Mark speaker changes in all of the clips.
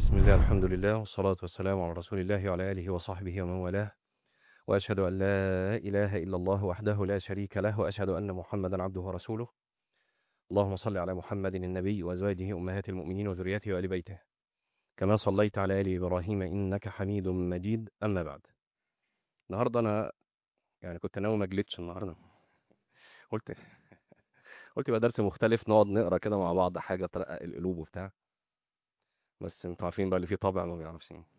Speaker 1: بسم الله الحمد لله والصلاة والسلام على رسول الله وعلى آله وصحبه ومن والاه وأشهد أن لا إله إلا الله وحده لا شريك له وأشهد أن محمدا عبده ورسوله اللهم صل على محمد النبي وأزواجه أمهات المؤمنين وذريته وآل بيته كما صليت على آل إبراهيم إنك حميد مجيد أما بعد النهاردة أنا يعني كنت ناوي ما اجلدش النهاردة قلت قلت يبقى درس مختلف نقعد نقرا كده مع بعض حاجة ترقق القلوب وبتاع بس انتوا عارفين بقى اللي فيه طبع ما بيعرفش ايه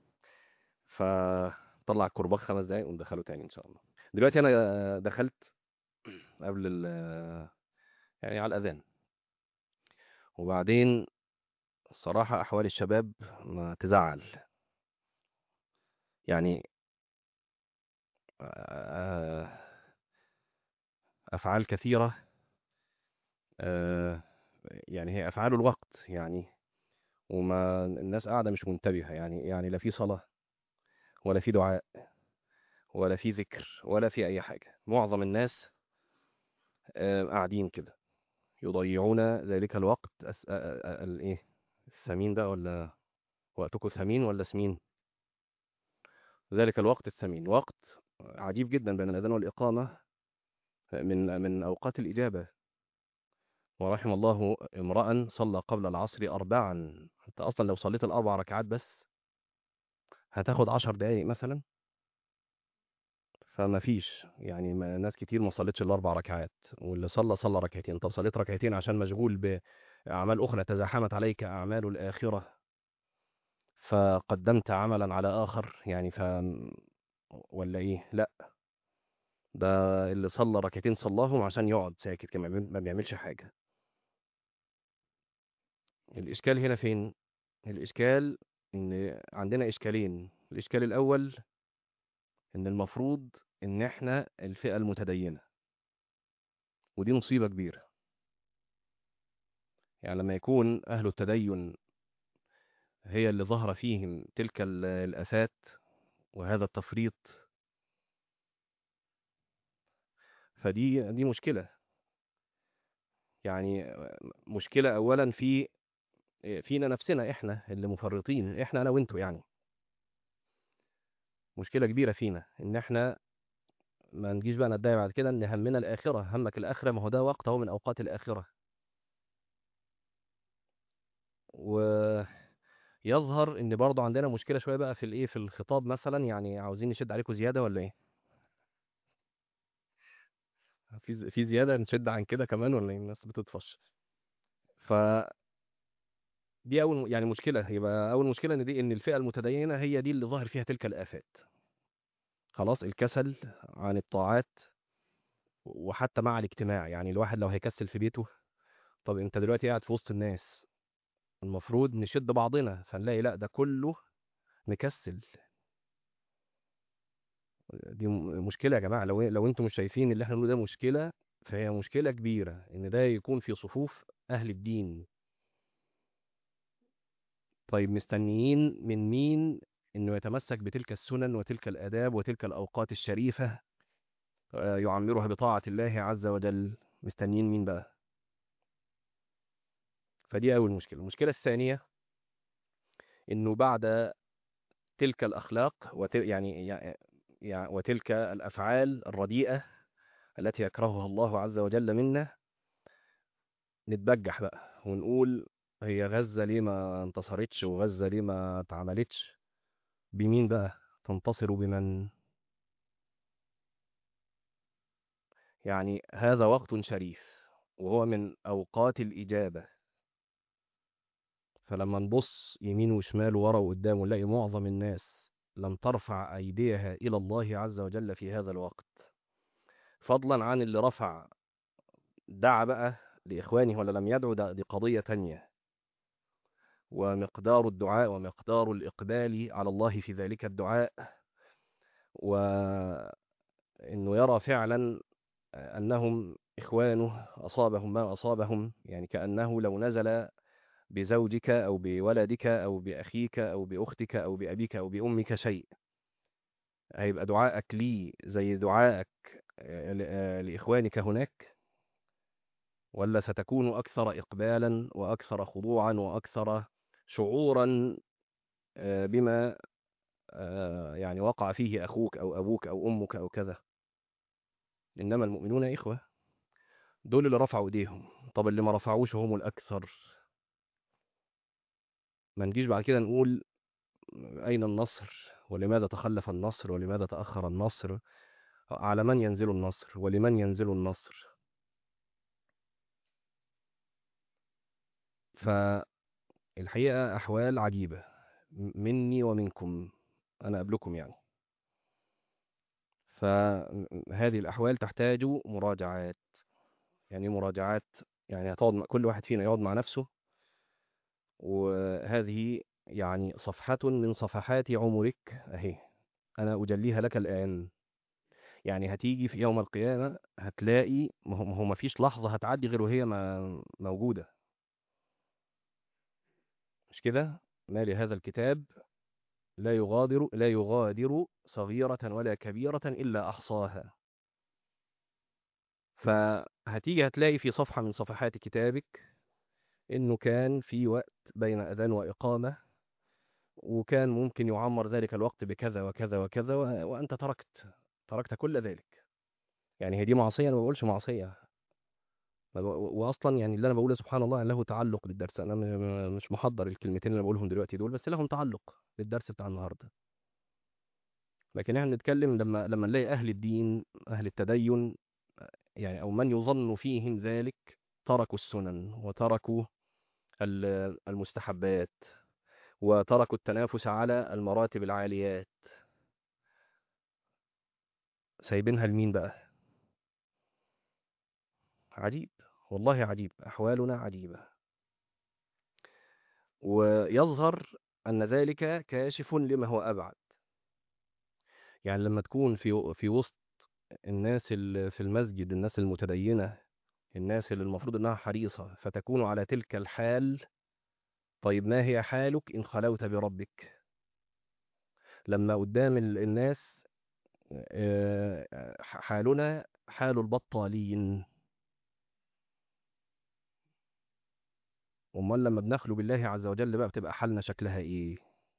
Speaker 1: فطلع الكرباج خمس دقايق وندخله تاني ان شاء الله دلوقتي انا دخلت قبل ال يعني على الاذان وبعدين الصراحة احوال الشباب ما تزعل يعني آه، افعال كثيرة آه، يعني هي افعال الوقت يعني وما الناس قاعدة مش منتبهة يعني يعني لا في صلاة ولا في دعاء ولا في ذكر ولا في أي حاجة معظم الناس آه، قاعدين كده يضيعون ذلك الوقت أس... آه، آه، الايه الثمين ده ولا وقتكم ثمين ولا سمين ذلك الوقت الثمين وقت عجيب جدا بين الأذان والإقامة من من أوقات الإجابة ورحم الله امرأ صلى قبل العصر أربعا أنت أصلا لو صليت الأربع ركعات بس هتاخد عشر دقايق مثلا فما فيش يعني ما ناس كتير ما صلتش الأربع ركعات واللي صلى صلى ركعتين طب صليت ركعتين عشان مشغول بأعمال أخرى تزاحمت عليك أعمال الآخرة فقدمت عملا على آخر يعني ف ولا إيه لا ده اللي صلى ركعتين صلاهم عشان يقعد ساكت كما ما بيعملش حاجة الإشكال هنا فين الإشكال إن عندنا إشكالين الإشكال الأول إن المفروض إن إحنا الفئة المتدينة ودي مصيبة كبيرة يعني لما يكون أهل التدين هي اللي ظهر فيهم تلك ال- الآفات وهذا التفريط فدي دي مشكلة يعني مشكلة أولا في فينا نفسنا إحنا اللي مفرطين إحنا أنا وإنتوا يعني مشكلة كبيرة فينا إن إحنا ما نجيش بقى ندعي بعد كده إن همنا الآخرة همك الآخرة ما هو ده وقت هو من أوقات الآخرة ويظهر إن برضه عندنا مشكلة شوية بقى في الإيه في الخطاب مثلا يعني عاوزين نشد عليكم زيادة ولا إيه؟ في ز- في زيادة نشد عن كده كمان ولا إيه؟ الناس بتطفش ف دي أول يعني مشكلة يبقى أول مشكلة إن دي إن الفئة المتدينة هي دي اللي ظاهر فيها تلك الآفات خلاص الكسل عن الطاعات وحتى مع الاجتماع يعني الواحد لو هيكسل في بيته طب انت دلوقتي قاعد في وسط الناس المفروض نشد بعضنا فنلاقي لا ده كله مكسل دي م- مشكلة يا جماعة لو لو انتم مش شايفين اللي احنا بنقوله ده مشكلة فهي مشكلة كبيرة ان ده يكون في صفوف اهل الدين طيب مستنيين من مين انه يتمسك بتلك السنن وتلك الاداب وتلك الاوقات الشريفة آه، يعمرها بطاعة الله عز وجل مستنيين مين بقى فدي اول مشكلة المشكلة الثانية انه بعد تلك الاخلاق وت... يعني يع- يع- وتلك الافعال الرديئة التي يكرهها الله عز وجل منا نتبجح بقى ونقول هي غزة ليه ما انتصرتش وغزة ليه ما اتعملتش بمين بقى تنتصر بمن يعني هذا وقت شريف وهو من أوقات الإجابة فلما نبص يمين وشمال ورا وقدام ونلاقي معظم الناس لم ترفع أيديها إلى الله عز وجل في هذا الوقت فضلا عن اللي رفع دعا بقى لإخوانه ولا لم يدعو ده دي قضية تانية ومقدار الدعاء ومقدار الإقبال على الله في ذلك الدعاء وإنه يرى فعلا أنهم إخوانه أصابهم ما أصابهم يعني كأنه لو نزل بزوجك أو بولدك أو بأخيك أو بأختك أو بأبيك أو بأمك شيء هيبقى دعائك لي زي دعائك آه، ل- آه، لإخوانك هناك ولا ستكون أكثر إقبالا وأكثر خضوعا وأكثر شعورا آه، بما آه، يعني وقع فيه أخوك أو أبوك أو أمك أو كذا إنما المؤمنون إخوة دول اللي رفعوا إيديهم طب اللي ما رفعوش هم الأكثر ما نجيش بعد كده نقول أين النصر ولماذا تخلف النصر ولماذا تأخر النصر على من ينزل النصر ولمن ينزل النصر فالحقيقة أحوال عجيبة م- مني ومنكم أنا قبلكم يعني فهذه الأحوال تحتاج مراجعات يعني مراجعات يعني هتقعد مع كل واحد فينا يقعد مع نفسه وهذه يعني صفحة من صفحات عمرك أهي أنا أجليها لك الآن يعني هتيجي في يوم القيامة هتلاقي ما هو ما هو مفيش لحظة هتعدي غير وهي ما موجودة مش كده ما لهذا الكتاب لا يغادر لا يغادر صغيرة ولا كبيرة إلا أحصاها فهتيجي هتلاقي في صفحة من صفحات كتابك إنه كان في وقت بين أذان وإقامة وكان ممكن يعمر ذلك الوقت بكذا وكذا وكذا و- وأنت تركت تركت كل ذلك يعني هي دي معصية أنا ما بقولش معصية ما بق- وأصلا يعني اللي أنا بقوله سبحان الله له تعلق بالدرس أنا م- م- مش محضر الكلمتين اللي أنا بقولهم دلوقتي دول بس لهم تعلق بالدرس بتاع النهاردة لكن احنا بنتكلم لما لما نلاقي أهل الدين أهل التدين يعني أو من يظن فيهم ذلك تركوا السنن وتركوا ال- المستحبات وتركوا التنافس على المراتب العاليات سايبينها لمين بقى عجيب والله عجيب أحوالنا عجيبة ويظهر أن ذلك كاشف لما هو أبعد يعني لما تكون في في وسط الناس اللي في المسجد الناس المتدينة الناس اللي المفروض أنها حريصة فتكون على تلك الحال طيب ما هي حالك إن خلوت بربك لما قدام ال- الناس آه، حالنا حال البطالين امال لما بنخلو بالله عز وجل بقى بتبقى حالنا شكلها ايه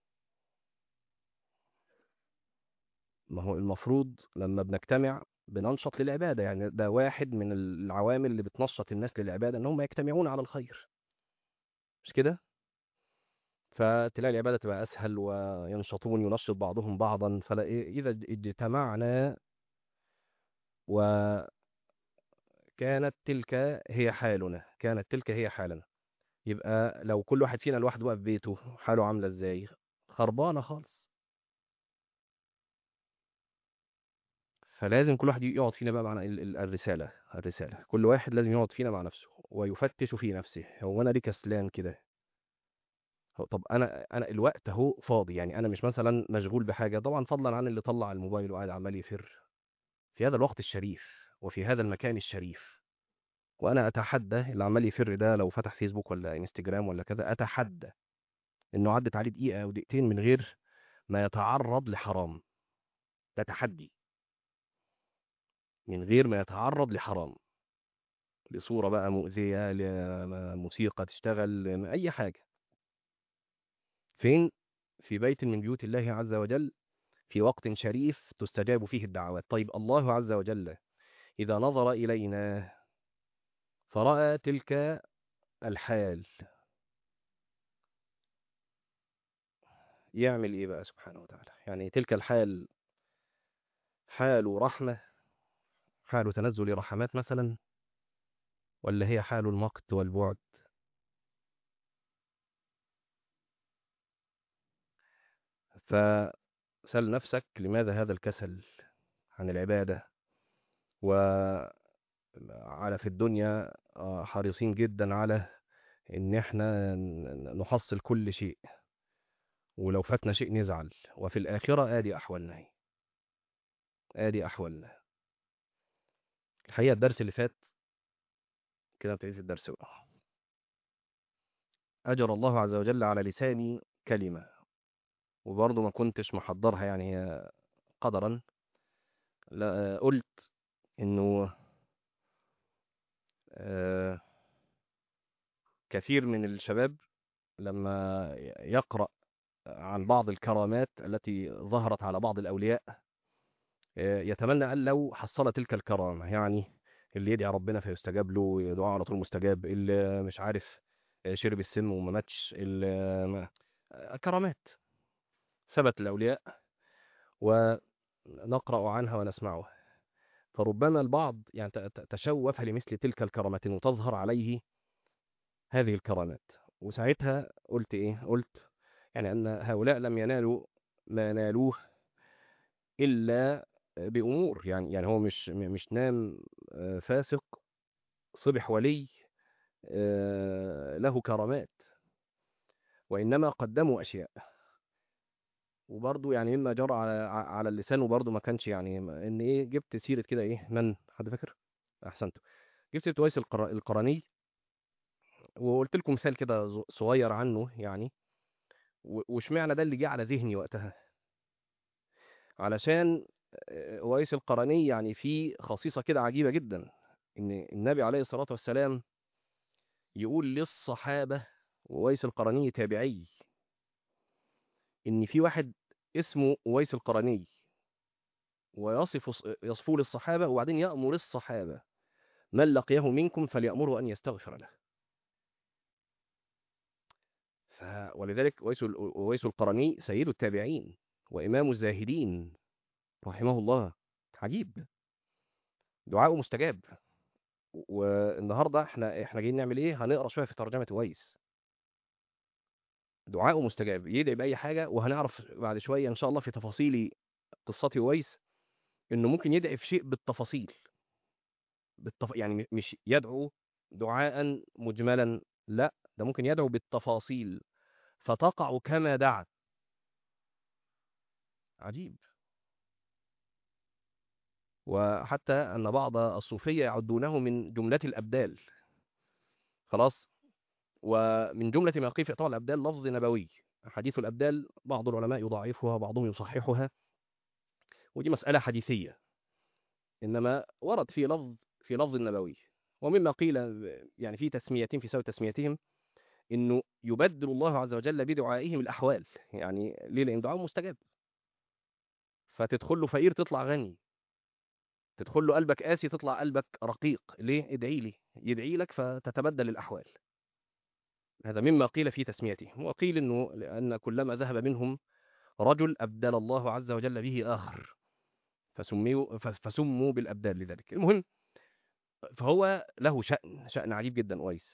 Speaker 1: ما هو المفروض لما بنجتمع بننشط للعبادة يعني ده واحد من العوامل اللي بتنشط الناس للعبادة ان هم يجتمعون على الخير مش كده فتلاقي العبادة تبقى اسهل وينشطون ينشط بعضهم بعضا فلا اذا اجتمعنا وكانت تلك هي حالنا كانت تلك هي حالنا يبقى لو كل واحد فينا لوحده بقى في بيته حاله عاملة ازاي خربانة خالص فلازم كل واحد يقعد فينا بقى مع ال- ال- الرسالة الرسالة كل واحد لازم يقعد فينا مع نفسه ويفتش في نفسه هو انا ليه كسلان كده هو طب انا انا الوقت اهو فاضي يعني انا مش مثلا مشغول بحاجة طبعا فضلا عن اللي طلع الموبايل وقاعد عمال يفر في هذا الوقت الشريف وفي هذا المكان الشريف وانا اتحدى اللي عمال يفر ده لو فتح فيسبوك ولا انستجرام ولا كذا اتحدى انه عدت عليه دقيقة او دقيقتين من غير ما يتعرض لحرام ده تحدي من غير ما يتعرض لحرام لصورة بقى مؤذية لموسيقى تشتغل أي حاجة فين في بيت من بيوت الله عز وجل في وقت شريف تستجاب فيه الدعوات طيب الله عز وجل إذا نظر إلينا فرأى تلك الحال يعمل إيه بقى سبحانه وتعالى يعني تلك الحال حال رحمة حال تنزل رحمات مثلا ولا هي حال المقت والبعد فسل نفسك لماذا هذا الكسل عن العبادة وعلى في الدنيا آه، حريصين جدا على ان احنا ن- نحصل كل شيء ولو فاتنا شيء نزعل وفي الآخرة آدي أحوالنا هي آدي أحوالنا الحقيقة الدرس اللي فات كده ابتديت الدرس بقى أجر الله عز وجل على لساني كلمة وبرضه ما كنتش محضرها يعني هي قدرا لا قلت إنه آه، كثير من الشباب لما يقرأ عن بعض الكرامات التي ظهرت على بعض الأولياء آه، يتمنى أن لو حصل تلك الكرامة يعني اللي يدعي ربنا فيستجاب له دعاء على طول مستجاب اللي مش عارف آه، شرب السم وما ماتش اللي ما- آه، كرامات ثبت الأولياء ونقرأ عنها ونسمعها فربما البعض يعني ت- ت- تشوف لمثل تلك الكرامات وتظهر عليه هذه الكرامات وساعتها قلت ايه قلت يعني ان هؤلاء لم ينالوا ما نالوه الا بامور يعني يعني هو مش م- مش نام آه، فاسق صبح ولي آه، له كرامات وانما قدموا اشياء وبرضه يعني مما جرى على ع- على اللسان وبرضه ما كانش يعني ان ايه جبت سيره كده ايه من حد فاكر احسنت جبت سيره ويس القر- القرني وقلت لكم مثال كده ز- صغير عنه يعني و- واشمعنى ده اللي جه على ذهني وقتها علشان آه، ويس القرني يعني في خصيصة كده عجيبة جدا ان النبي عليه الصلاة والسلام يقول للصحابة وويس القرني تابعي ان في واحد اسمه ويس القرني ويصف يصفه للصحابة وبعدين يأمر الصحابة من لقيه منكم فليأمره أن يستغفر له ف... ولذلك ويس ال- ويس القرني سيد التابعين وإمام الزاهدين رحمه الله عجيب دعاءه مستجاب والنهارده احنا احنا جايين نعمل ايه هنقرا شويه في ترجمه ويس دعاءه مستجاب يدعي باي حاجه وهنعرف بعد شويه ان شاء الله في تفاصيل قصه ويس انه ممكن يدعي في شيء بالتفاصيل بالتف... يعني مش يدعو دعاء مجملا لا ده ممكن يدعو بالتفاصيل فتقع كما دعت عجيب وحتى ان بعض الصوفيه يعدونه من جمله الابدال خلاص ومن جملة ما قيل في إعطاء الأبدال لفظ نبوي حديث الأبدال بعض العلماء يضاعفها بعضهم يصححها ودي مسألة حديثية إنما ورد في لفظ في لفظ النبوي ومما قيل يعني في تسميتهم في سبب تسميتهم إنه يبدل الله عز وجل بدعائهم الأحوال يعني ليه لأن دعاء مستجاب فتدخل له فقير تطلع غني تدخل له قلبك قاسي تطلع قلبك رقيق ليه ادعي لي يدعي لك فتتبدل الأحوال هذا مما قيل في تسميته وقيل انه لان كلما ذهب منهم رجل ابدل الله عز وجل به اخر فسموا فسموا بالابدال لذلك المهم فهو له شأن شأن عجيب جدا ويس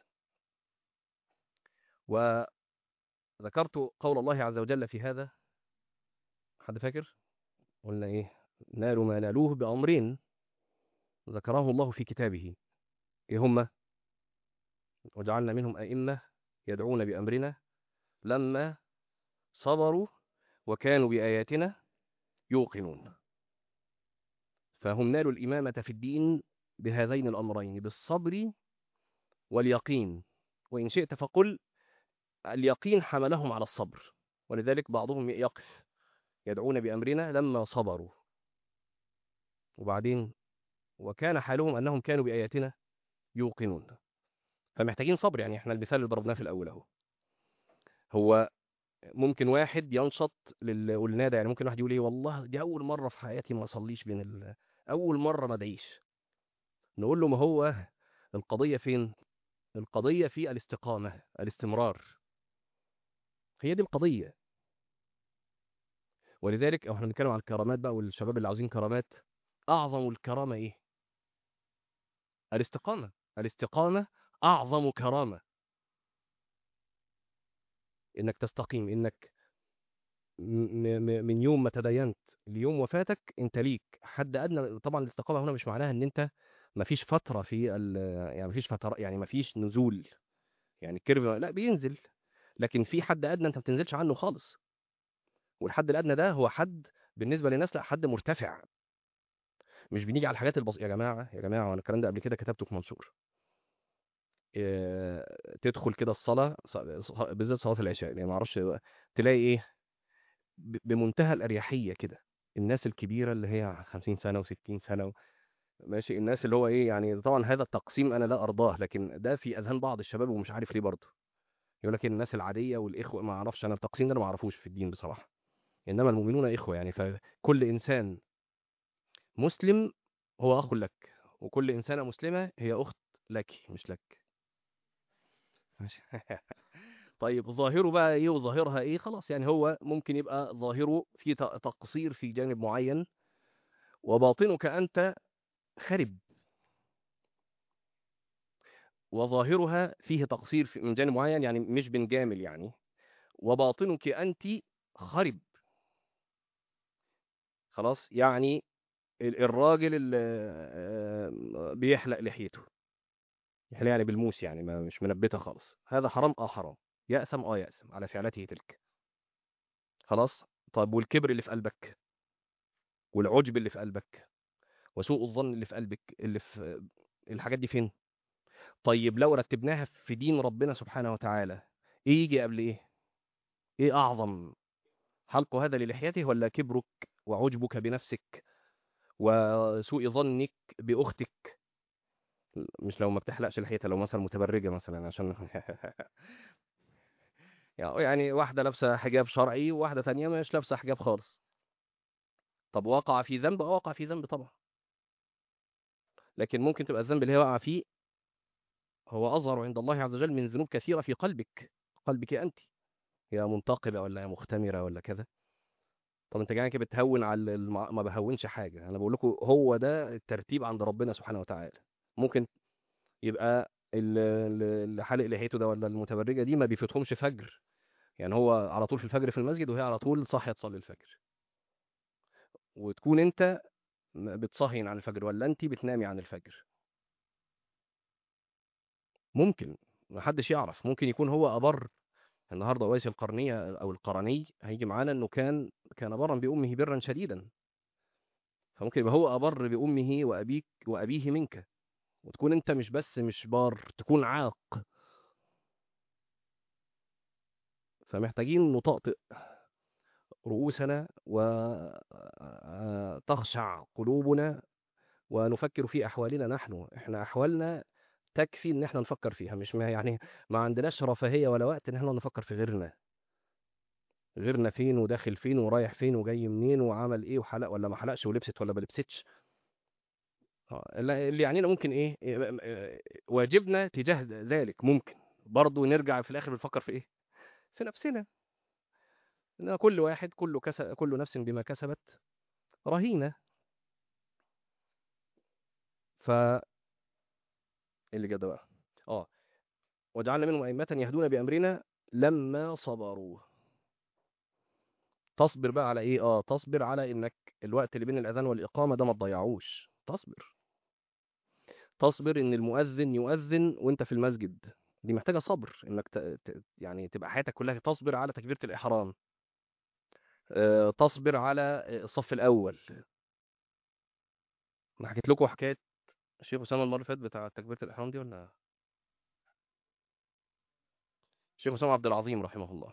Speaker 1: وذكرت قول الله عز وجل في هذا حد فاكر قلنا ايه نالوا ما نالوه بأمرين ذكره الله في كتابه ايه هما وجعلنا منهم أئمة يدعون بأمرنا لما صبروا وكانوا بآياتنا يوقنون فهم نالوا الإمامة في الدين بهذين الأمرين بالصبر واليقين وإن شئت فقل اليقين حملهم على الصبر ولذلك بعضهم يقف يدعون بأمرنا لما صبروا وبعدين وكان حالهم أنهم كانوا بآياتنا يوقنون فمحتاجين صبر يعني احنا المثال اللي ضربناه في الأول اهو هو ممكن واحد ينشط للي قلناه ده يعني ممكن واحد يقول ايه والله دي أول مرة في حياتي ما أصليش بين ال... أول مرة ما أدعيش نقول له ما هو القضية فين القضية في الاستقامة الاستمرار هي دي القضية ولذلك احنا بنتكلم عن الكرامات بقى والشباب اللي عاوزين كرامات أعظم الكرامة إيه الاستقامة الاستقامة أعظم كرامة إنك تستقيم إنك م- م- من يوم ما تدينت ليوم وفاتك أنت ليك حد أدنى طبعا الاستقامة هنا مش معناها إن أنت مفيش فترة في ال... يعني مفيش فترة يعني مفيش نزول يعني الكيرف لا بينزل لكن في حد أدنى أنت ما بتنزلش عنه خالص والحد الأدنى ده هو حد بالنسبة للناس لا حد مرتفع مش بنيجي على الحاجات البسيطة يا جماعة يا جماعة وانا الكلام ده قبل كده كتبته في منشور إيه، تدخل كده الصلاة ص- ص- بالذات صلاة العشاء يعني ما اعرفش تلاقي ايه ب- بمنتهى الأريحية كده الناس الكبيرة اللي هي 50 سنة و60 سنة و... ماشي الناس اللي هو ايه يعني طبعا هذا التقسيم انا لا ارضاه لكن ده في اذهان بعض الشباب ومش عارف ليه برضه يقول لك الناس العاديه والاخوه ما اعرفش انا التقسيم ده انا ما اعرفوش في الدين بصراحه انما المؤمنون اخوه يعني فكل انسان مسلم هو اخ لك وكل انسانه مسلمه هي اخت لك مش لك ماشي طيب ظاهره بقى ايه وظاهرها ايه خلاص يعني هو ممكن يبقى ظاهره في ت- تقصير في جانب معين وباطنك انت خرب وظاهرها فيه تقصير في- من جانب معين يعني مش بنجامل يعني وباطنك انت خرب خلاص يعني ال- الراجل اللي آه، بيحلق لحيته يحلق يعني بالموس يعني ما مش منبته خالص هذا حرام اه حرام يأثم اه يأثم على فعلته تلك خلاص طيب والكبر اللي في قلبك والعجب اللي في قلبك وسوء الظن اللي في قلبك اللي في الحاجات دي فين طيب لو رتبناها في دين ربنا سبحانه وتعالى ايه يجي قبل ايه ايه اعظم حلق هذا للحيته ولا كبرك وعجبك بنفسك وسوء ظنك باختك مش لو ما بتحلقش لحيتها لو مثلا متبرجه مثلا عشان يعني واحده لابسه حجاب شرعي وواحده تانية مش لابسه حجاب خالص طب وقع في ذنب اه وقع في ذنب طبعا لكن ممكن تبقى الذنب اللي هي وقع فيه هو اصغر عند الله عز وجل من ذنوب كثيره في قلبك قلبك انت يا منتقبه ولا يا مختمره ولا كذا طب انت جاي كده بتهون على الم... ما بهونش حاجه انا بقول لكم هو ده الترتيب عند ربنا سبحانه وتعالى ممكن يبقى ال- ال- اللي حالق لحيته ده ولا المتبرجه دي ما بيفوتهمش فجر يعني هو على طول في الفجر في المسجد وهي على طول صاحيه تصلي الفجر وتكون انت م- بتصهين عن الفجر ولا انت بتنامي عن الفجر ممكن محدش يعرف ممكن يكون هو أبر النهارده أويس القرنية أو القرني هيجي معانا إنه كان كان برا بأمه برا شديدا فممكن يبقى هو أبر بأمه وأبيك وأبيه منك وتكون أنت مش بس مش بار تكون عاق فمحتاجين نطأطئ رؤوسنا وتخشع قلوبنا ونفكر في أحوالنا نحن إحنا أحوالنا تكفي إن إحنا نفكر فيها مش ما يعني ما عندناش رفاهية ولا وقت إن إحنا نفكر في غيرنا غيرنا فين وداخل فين ورايح فين وجاي منين وعمل ايه وحلق ولا ما حلقش ولبست ولا ما لبستش آه، اللي اللي يعنينا ممكن ايه إيه، آه، واجبنا تجاه ذلك ممكن برضه نرجع في الاخر بنفكر في ايه في نفسنا ان كل واحد كل كسب كل نفس بما كسبت رهينه ف اللي جد بقى اه وجعلنا منهم ائمه يهدون بامرنا لما صبروا تصبر بقى على ايه اه تصبر على انك الوقت اللي بين الاذان والاقامه ده ما تضيعوش تصبر تصبر ان المؤذن يؤذن وانت في المسجد دي محتاجه صبر انك ت... ت... يعني تبقى حياتك كلها تصبر على تكبيره الاحرام آه، تصبر على الصف الاول انا حكيت لكم حكايه الشيخ اسامه المره اللي فاتت بتاع تكبيره الاحرام دي ولا الشيخ اسامه عبد العظيم رحمه الله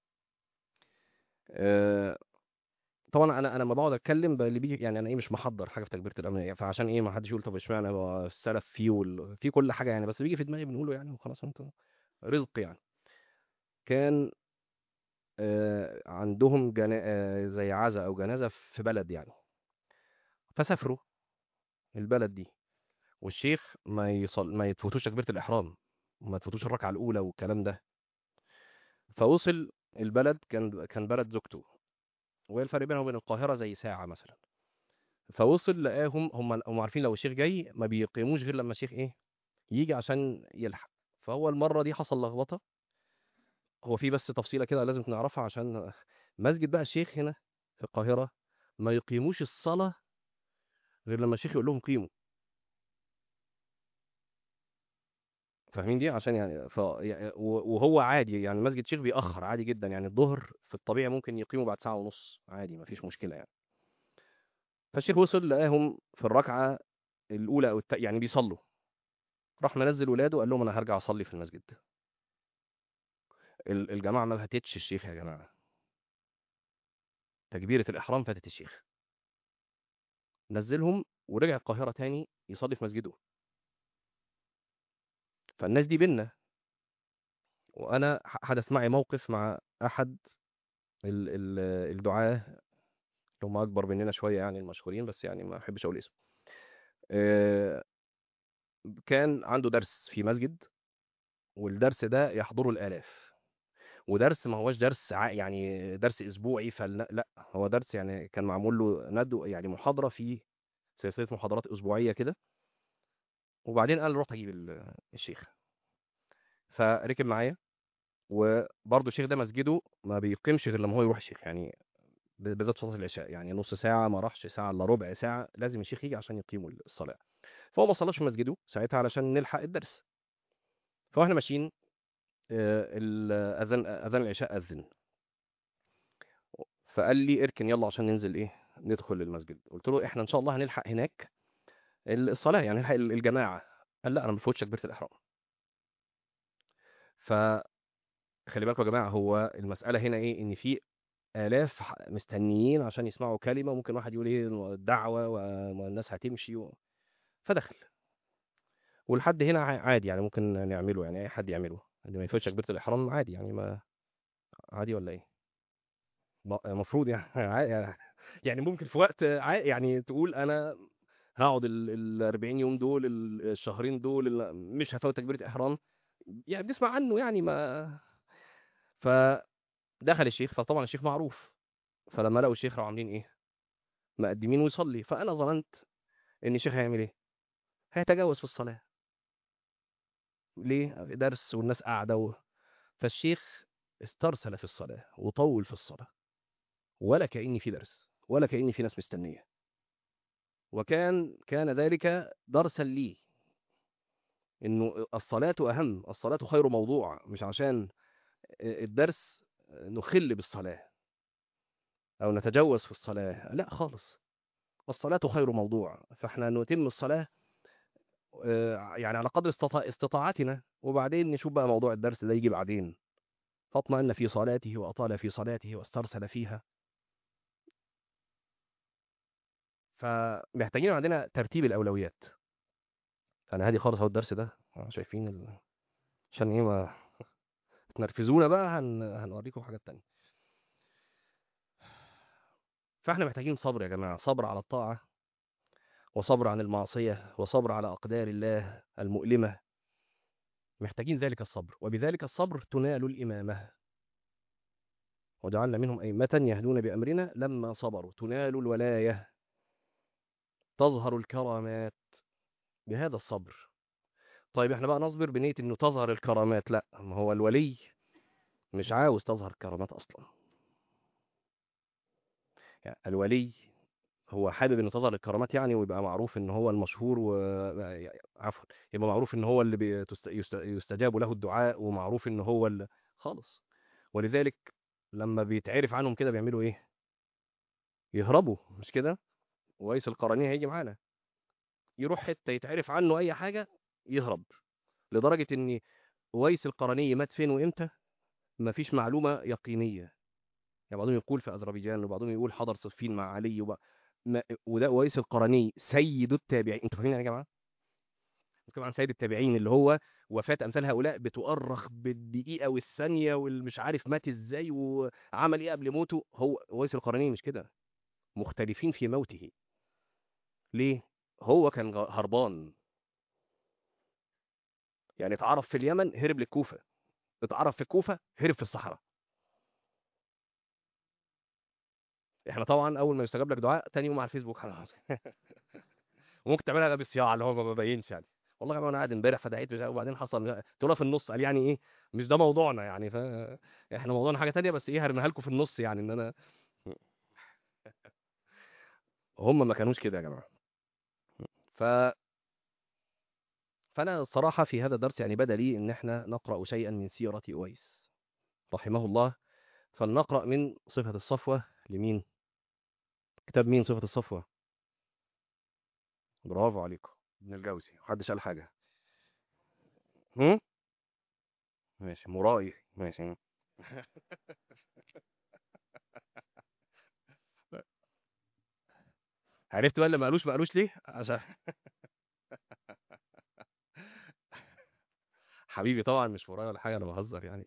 Speaker 1: آه، طبعا انا انا لما بقعد اتكلم ب- اللي بيجي يعني انا ايه مش محضر حاجه في تكبيره الامن يعني فعشان ايه ما حدش يقول طب اشمعنى هو السلف فيه وال... في كل حاجه يعني بس بيجي في دماغي بنقوله يعني وخلاص انت رزق يعني كان آه، عندهم جنا... آه، زي عزا او جنازه في بلد يعني فسافروا البلد دي والشيخ ما يصل ما يتفوتوش تكبيره الاحرام وما تفوتوش الركعه الاولى والكلام ده فوصل البلد كان كان بلد زوجته وهي الفرق بينها وبين القاهره زي ساعه مثلا فوصل لقاهم هم هم عارفين لو الشيخ جاي ما بيقيموش غير لما الشيخ ايه يجي عشان يلحق فهو المره دي حصل لخبطه هو في بس تفصيله كده لازم نعرفها عشان مسجد بقى الشيخ هنا في القاهره ما يقيموش الصلاه غير لما الشيخ يقول لهم قيموا فاهمين دي عشان يعني ف يعني- و- وهو عادي يعني مسجد الشيخ بيأخر عادي جدا يعني الظهر في الطبيعي ممكن يقيموا بعد ساعة ونص عادي ما فيش مشكلة يعني فالشيخ وصل لقاهم في الركعة الأولى أو الت... يعني بيصلوا راح منزل ولاده وقال لهم أنا هرجع أصلي في المسجد ال- الجماعة ما فاتتش الشيخ يا جماعة تكبيرة الإحرام فاتت الشيخ نزلهم ورجع القاهرة تاني يصلي في مسجده فالناس دي بينا وأنا ح حدث معي موقف مع أحد ال ال الدُعاة اللي هم أكبر مننا شوية يعني المشهورين، بس يعني ما أحبش أقول اسمه. آآ كان عنده درس في مسجد، والدرس ده يحضره الآلاف، ودرس ما هواش درس ع يعني درس أسبوعي فل لأ، هو درس يعني كان معمول له ندوة يعني محاضرة في سلسلة محاضرات أسبوعية كده. وبعدين قال رُحت أجيب ال الشيخ. فركب معايا، وبرضه الشيخ ده مسجده ما بيقيمش غير لمّا هو يروح الشيخ، يعني ب بالذات صلاة العشاء، يعني نُص ساعة ما راحش، ساعة إلا ربع ساعة، لازم الشيخ ييجي عشان يقيموا الصلاة. فهو ما صلاش في مسجده ساعتها علشان نلحق الدرس. فوإحنا ماشيين آآ ال أذان أذان العشاء أذّن. فقال لي: "اركن يالّا عشان ننزل إيه، ندخل المسجد." قُلت له: "إحنا إن شاء الله هنلحق هناك ال الصلاة، يعني هنلحق ال الجماعة." قال: "لأ، أنا ما بافوتش تكبيرة الإحرام." ف خلي بالكم يا جماعة هو المسألة هنا إيه، إن في آلاف ح مستنيين عشان يسمعوا كلمة، وممكن واحد يقول إيه دعوة و والناس هتمشي و فدخل. ولحد هنا ع عادي يعني ممكن نعمله، يعني أي حد يعمله، اللي ما يفوتش تكبيرة الإحرام عادي يعني ما عادي والّا إيه؟ م المفروض يعني ع يعني ممكن في وقت ع يعني تقول أنا هاقعد ال ال40 يوم دول، ال الشهرين دول ال مش هافوّت تكبيرة إحرام، يعني بنسمع عنه يعني ما فدخل الشيخ، فطبعًا الشيخ معروف، فلمّا لقوا الشيخ راحوا عاملين إيه، مقدّمينه يصلّي، فأنا ظننت إن الشيخ هيعمل إيه، هيتجاوز في الصلاة. ليه؟ درس والناس قاعدة و فالشيخ استرسل في الصلاة، وطوّل في الصلاة، ولا كإن في درس، ولا كإن في ناس مستنية. وكان كان ذلك درسًا لي. إنه الصلاة أهم، الصلاة خير موضوع، مش عشان آآ الدرس نُخِل بالصلاة. أو نتجوّز في الصلاة، لأ خالص. الصلاة خير موضوع، فإحنا نتم الصلاة آآ يعني على قدر استطاع استطاعتنا، وبعدين نشوف بقى موضوع الدرس ده ييجي بعدين. فاطمأن في صلاته، وأطال في صلاته، واسترسل فيها. فمحتاجين يبقى عندنا ترتيب الأولويات. أنا هادي خالص أهو الدرس ده، آه شايفين ال عشان إيه ما تنرفزونا بقى هن هنورّيكم حاجات تانية. فإحنا محتاجين صبر يا جماعة، صبر على الطاعة، وصبر عن المعصية، وصبر على أقدار الله المؤلمة. محتاجين ذلك الصبر، وبذلك الصبر تُنال الإمامة. وجعلنا منهم أئمة يهدون بأمرنا لمّا صبروا، تُنال الولاية. تظهر الكرامات بهذا الصبر. طيب إحنا بقى نصبر بنية إنه تظهر الكرامات، لأ، ما هو الولي مش عاوز تظهر الكرامات أصلًا. ي الولي هو حابب إن تظهر الكرامات يعني ويبقى معروف إن هو المشهور و ي عفوًا، يبقى معروف إن هو اللي بي تست يست يستجاب له الدعاء، ومعروف إن هو ال خالص. ولذلك لمّا بيتعرف عنهم كده بيعملوا إيه؟ يهربوا، مش كده؟ أويس القرني هييجي معانا. يروح حتة يتعرف عنه أي حاجة، يهرب. لدرجة إن أويس القرني مات فين وإمتى، ما فيش معلومة يقينية. يعني بعضهم يقول في أذربيجان، وبعضهم يقول حضر صفين مع علي وب ما وده أويس القرني سيد التابعين، أنتم فاهمين يعني إيه يا جماعة؟ بنتكلم عن سيد التابعين اللي هو وفاة أمثال هؤلاء بتؤرخ بالدقيقة والثانية والمش عارف مات إزاي وعمل إيه قبل موته، هو أويس القرني مش كده. مختلفين في موته. ليه؟ هو كان غ هربان. يعني اتعرف في اليمن، هرب للكوفة. اتعرف في الكوفة، هرب في الصحرا. إحنا طبعًا أول ما يستجاب لك دعاء، تاني يوم على الفيسبوك خلاص. وممكن تعملها بالصياعة اللي هو ما بابينش يعني. والله يا جماعة أنا قاعد امبارح فدعيت مش وبعدين حصل تقولها في النُص، قال يعني إيه، مش ده موضوعنا يعني ف إحنا موضوعنا حاجة تانية بس إيه هارميها لكم في النُص يعني إن أنا هم ما كانوش كده يا جماعة. ف فأنا الصراحة في هذا الدرس يعني بدا لي إن إحنا نقرأ شيئًا من سيرة أويس رحمه الله، فلنقرأ من صفة الصفوة لمين؟ كتاب مين صفة الصفوة؟ برافو عليكم، ابن الجوزي، ما حدش قال حاجة. همم؟ ماشي، مرائي، ماشي إمم. عرفت بقى اللي ما قالوش، ما قالوش ليه؟ عشان حبيبي طبعا مش ورايا ولا حاجه انا بهزر يعني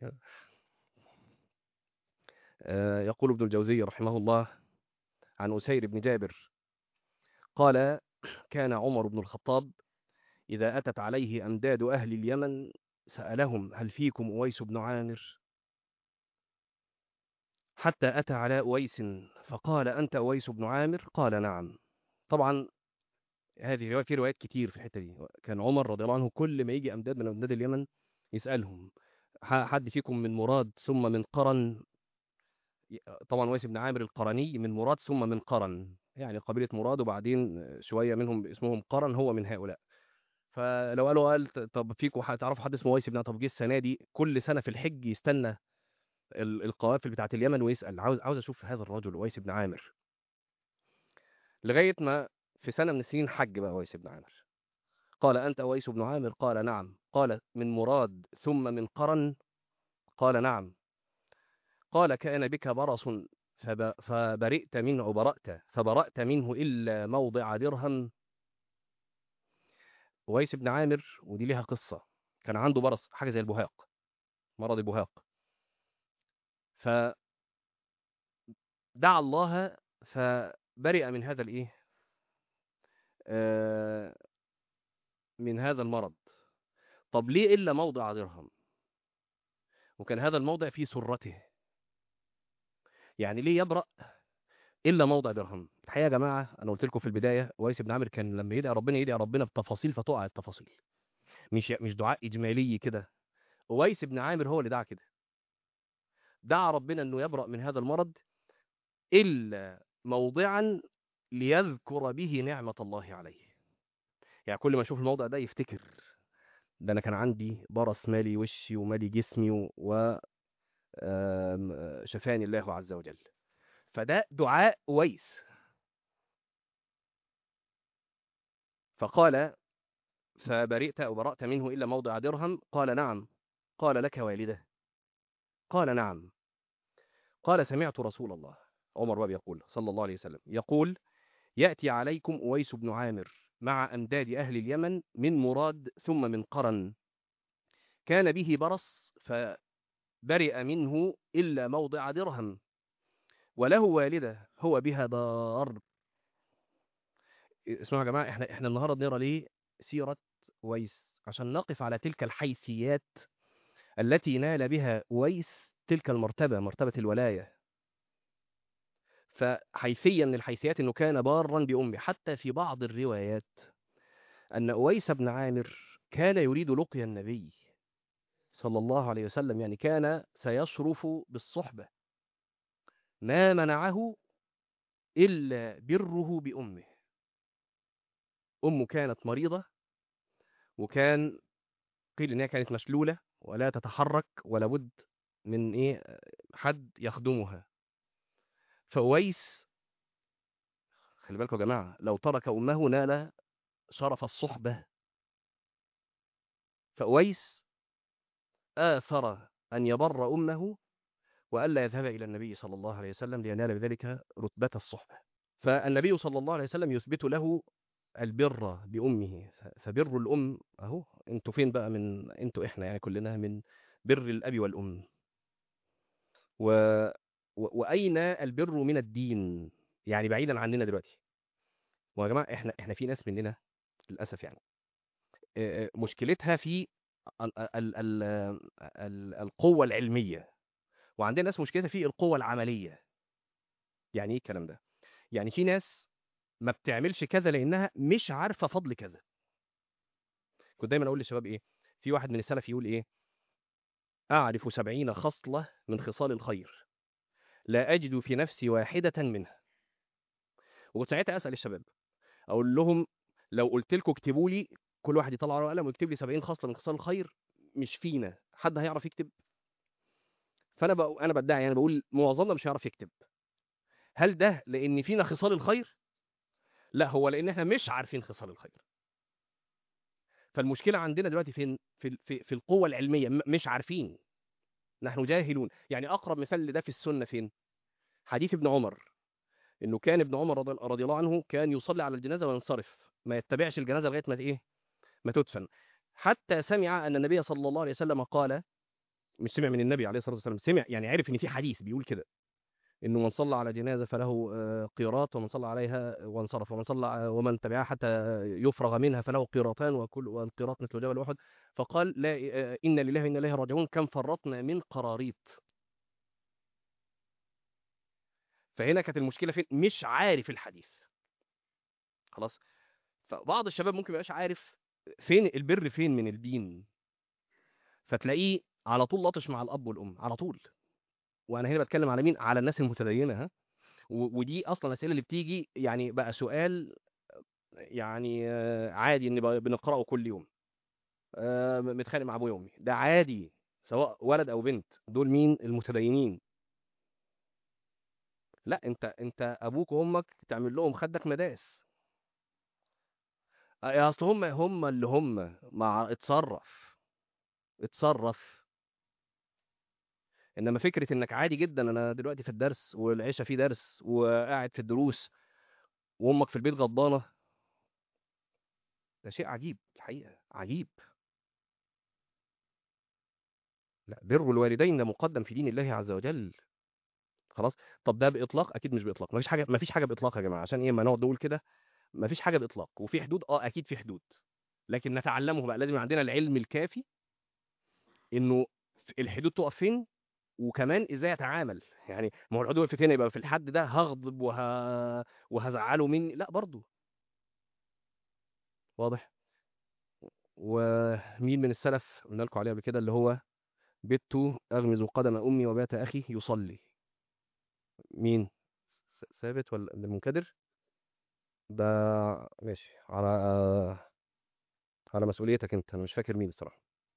Speaker 1: آه، يقول ابن الجوزي رحمه الله عن أسير بن جابر قال كان عمر بن الخطاب إذا أتت عليه أمداد أهل اليمن سألهم هل فيكم أويس بن عامر حتى أتى على أويس فقال أنت أويس بن عامر قال نعم طبعا هذه رواية في روايات كتير في الحتة دي كان عمر رضي الله عنه كل ما يجي أمداد من أمداد اليمن يسألهم ح- حد فيكم من مراد ثم من قرن طبعا ويس بن عامر القرني من مراد ثم من قرن يعني قبيلة مراد وبعدين شوية منهم اسمهم قرن هو من هؤلاء فلو قالوا قال ط- طب فيكم ح- تعرفوا حد اسمه ويس بن طب جه السنة دي كل سنة في الحج يستنى ال- القوافل بتاعت اليمن ويسأل عاوز عاوز اشوف هذا الرجل ويس بن عامر لغاية ما في سنة من السنين حج بقى ويس بن عامر قال أنت ويس بن عامر قال نعم قال من مراد ثم من قرن قال نعم قال كان بك برص فب... فبرئت منه أو برأت فبرأت منه إلا موضع درهم ويس بن عامر ودي ليها قصة كان عنده برص حاجة زي البهاق مرض البهاق فدعا الله فبرئ من هذا الايه آه، من هذا المرض طب ليه الا موضع درهم وكان هذا الموضع في سرته يعني ليه يبرأ الا موضع درهم الحقيقه يا جماعه انا قلت لكم في البدايه ويس بن عامر كان لما يدعي ربنا يدعي ربنا بتفاصيل فتقع التفاصيل مش مش دعاء اجمالي كده ويس بن عامر هو اللي دعا كده دعا ربنا انه يبرأ من هذا المرض الا موضعا ليذكر به نعمه الله عليه يعني كل ما يشوف الموضع ده يفتكر ده انا كان عندي برص مالي وشي ومالي جسمي و آم، آه، شفاني الله عز وجل فده دعاء ويس فقال فبرئت أو برأت منه إلا موضع درهم قال نعم قال لك والده قال نعم قال سمعت رسول الله عمر باب يقول صلى الله عليه وسلم يقول يأتي عليكم أويس بن عامر مع أمداد أهل اليمن من مراد ثم من قرن كان به برص فبرئ منه إلا موضع درهم وله والدة هو بها بار اسمعوا يا جماعة احنا احنا النهارده بنقرا ليه سيرة ويس عشان نقف على تلك الحيثيات التي نال بها ويس تلك المرتبة مرتبة الولاية فحيثية من الحيثيات انه كان بارا بأمه حتى في بعض الروايات أن أويس بن عامر كان يريد لقيا النبي صلى الله عليه وسلم يعني كان سيشرف بالصحبة ما منعه إلا بره بأمه أمه كانت مريضة وكان قيل إنها كانت مشلولة ولا تتحرك ولا بد من إيه حد يخدمها فأويس خلي بالكم يا جماعة لو ترك أمه نال شرف الصحبة فأويس آثر أن يبر أمه وألا يذهب إلى النبي صلى الله عليه وسلم لينال بذلك رتبة الصحبة فالنبي صلى الله عليه وسلم يثبت له البر بأمه ف- فبر الأم أهو انتوا فين بقى من انتوا إحنا يعني كلنا من بر الأب والأم و... و... وأين البر من الدين يعني بعيدا عننا دلوقتي ويا جماعة إحنا إحنا في ناس مننا للأسف يعني آه، آه، مشكلتها في ال... ال... ال... ال... القوة العلمية وعندنا ناس مشكلتها في القوة العملية يعني ايه الكلام ده يعني في ناس ما بتعملش كذا لانها مش عارفه فضل كذا كنت دايما اقول للشباب ايه في واحد من السلف يقول ايه اعرف سبعين خصله من خصال الخير لا اجد في نفسي واحده منها وكنت ساعتها اسال الشباب اقول لهم لو قلت لكم اكتبوا لي كل واحد يطلع ورقه وقلم ويكتب لي 70 خصله من خصال الخير مش فينا حد هيعرف يكتب فانا بقى انا بدعي يعني بقول معظمنا مش هيعرف يكتب هل ده لان فينا خصال الخير لا هو لان احنا مش عارفين خصال الخير فالمشكله عندنا دلوقتي فين في في, في القوه العلميه م- مش عارفين نحن جاهلون يعني اقرب مثال لده في السنه فين حديث ابن عمر انه كان ابن عمر رضي رضي الله عنه كان يصلي على الجنازه وينصرف ما يتبعش الجنازه لغايه ما ايه ما تدفن حتى سمع ان النبي صلى الله عليه وسلم قال مش سمع من النبي عليه الصلاه والسلام سمع يعني عرف ان في حديث بيقول كده انه من صلى على جنازه فله آه، قيراط ومن صلى عليها وانصرف ومن صلى ومن تبعها حتى يفرغ منها فله قيراطان وكل والقيراط مثل جبل احد فقال لا آه، ان لله وانا اليه راجعون كم فرطنا من قراريط فهنا كانت المشكله فين مش عارف الحديث خلاص فبعض الشباب ممكن ما يبقاش عارف فين البر فين من الدين فتلاقيه على طول لطش مع الاب والام على طول وانا هنا بتكلم على مين على الناس المتدينه ها و- ودي اصلا الاسئله اللي بتيجي يعني بقى سؤال يعني آه، عادي ان بقى بنقراه كل يوم آه، متخانق مع ابويا وامي ده عادي سواء ولد او بنت دول مين المتدينين لا انت انت ابوك وامك تعمل لهم خدك مداس آه، اصل هم هم اللي هم مع اتصرف اتصرف انما فكره انك عادي جدا انا دلوقتي في الدرس والعشاء في درس وقاعد في الدروس وامك في البيت غضبانه ده شيء عجيب الحقيقه عجيب لا بر الوالدين ده مقدم في دين الله عز وجل خلاص طب ده باطلاق اكيد مش باطلاق مفيش حاجه مفيش حاجه باطلاق يا جماعه عشان ايه ما نقعد نقول كده مفيش حاجه باطلاق وفي حدود اه اكيد في حدود لكن نتعلمه بقى لازم يبقى عندنا العلم الكافي انه الحدود تقف فين وكمان ازاي اتعامل يعني ما هو الحدود وقفت هنا يبقى في الحد ده هغضب وه... وهزعله مني لا برضه واضح ومين من السلف قلنا لكم عليه قبل كده اللي هو بت اغمز قدم امي وبات اخي يصلي مين س- ثابت ولا ابن المنكدر ده ماشي على على مسؤوليتك انت انا مش فاكر مين الصراحه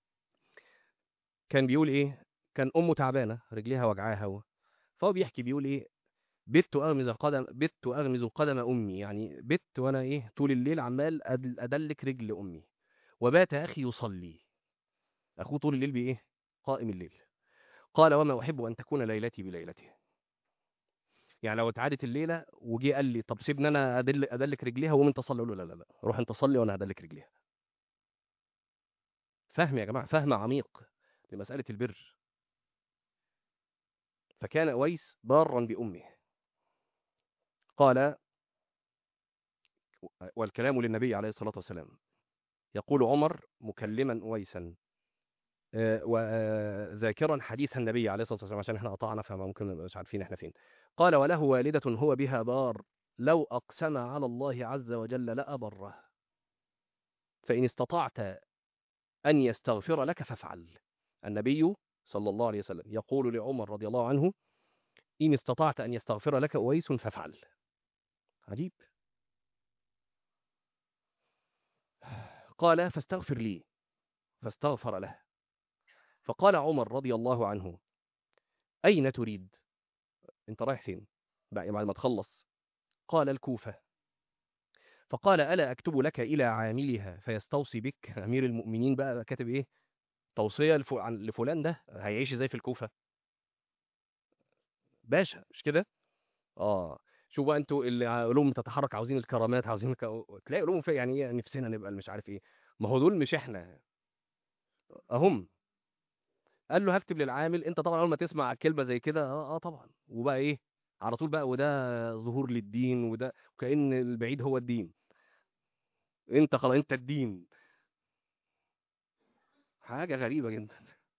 Speaker 1: كان بيقول ايه كان امه تعبانه رجليها وجعاها و... فهو بيحكي بيقول ايه بت اغمز قدم بت اغمز قدم امي يعني بت وانا ايه طول الليل عمال أدل- ادلك رجل امي وبات اخي يصلي اخوه طول الليل بايه قائم الليل قال وما احب ان تكون ليلتي بليلته يعني لو اتعادت الليله وجي قال لي طب سيبني انا أدل ادلك رجليها وقوم انت صلي اقول له لا لا لا روح انت صلي وانا هدلك رجليها فهم يا جماعه فهم عميق لمساله البر فكان اويس بارا بامه قال والكلام للنبي عليه الصلاه والسلام يقول عمر مكلما اويسا آه، وذاكرا حديث النبي عليه الصلاه والسلام عشان احنا قطعنا فما ممكن نبقى مش عارفين احنا فين قال وله والده هو بها بار لو اقسم على الله عز وجل لابره فان استطعت ان يستغفر لك فافعل النبي صلى الله عليه وسلم يقول لعمر رضي الله عنه ان استطعت ان يستغفر لك اويس فافعل عجيب قال فاستغفر لي فاستغفر له فقال عمر رضي الله عنه اين تريد انت رايح فين بعد ما تخلص قال الكوفة فقال ألا أكتب لك إلى عاملها فيستوصي بك أمير المؤمنين بقى كاتب إيه توصية لف- عن- لفلان ده هيعيش إزاي في الكوفة باشا مش كده آه شو بقى انتوا اللي علوم تتحرك عاوزين الكرامات عاوزين الك... تلاقي علوم في يعني ايه نفسنا نبقى مش عارف ايه ما هو دول مش احنا اهم قال له هكتب للعامل انت طبعا اول ما تسمع كلمه زي كده اه اه طبعا وبقى ايه على طول بقى وده ظهور للدين وده كأن البعيد هو الدين انت خلاص انت الدين حاجة غريبة جدا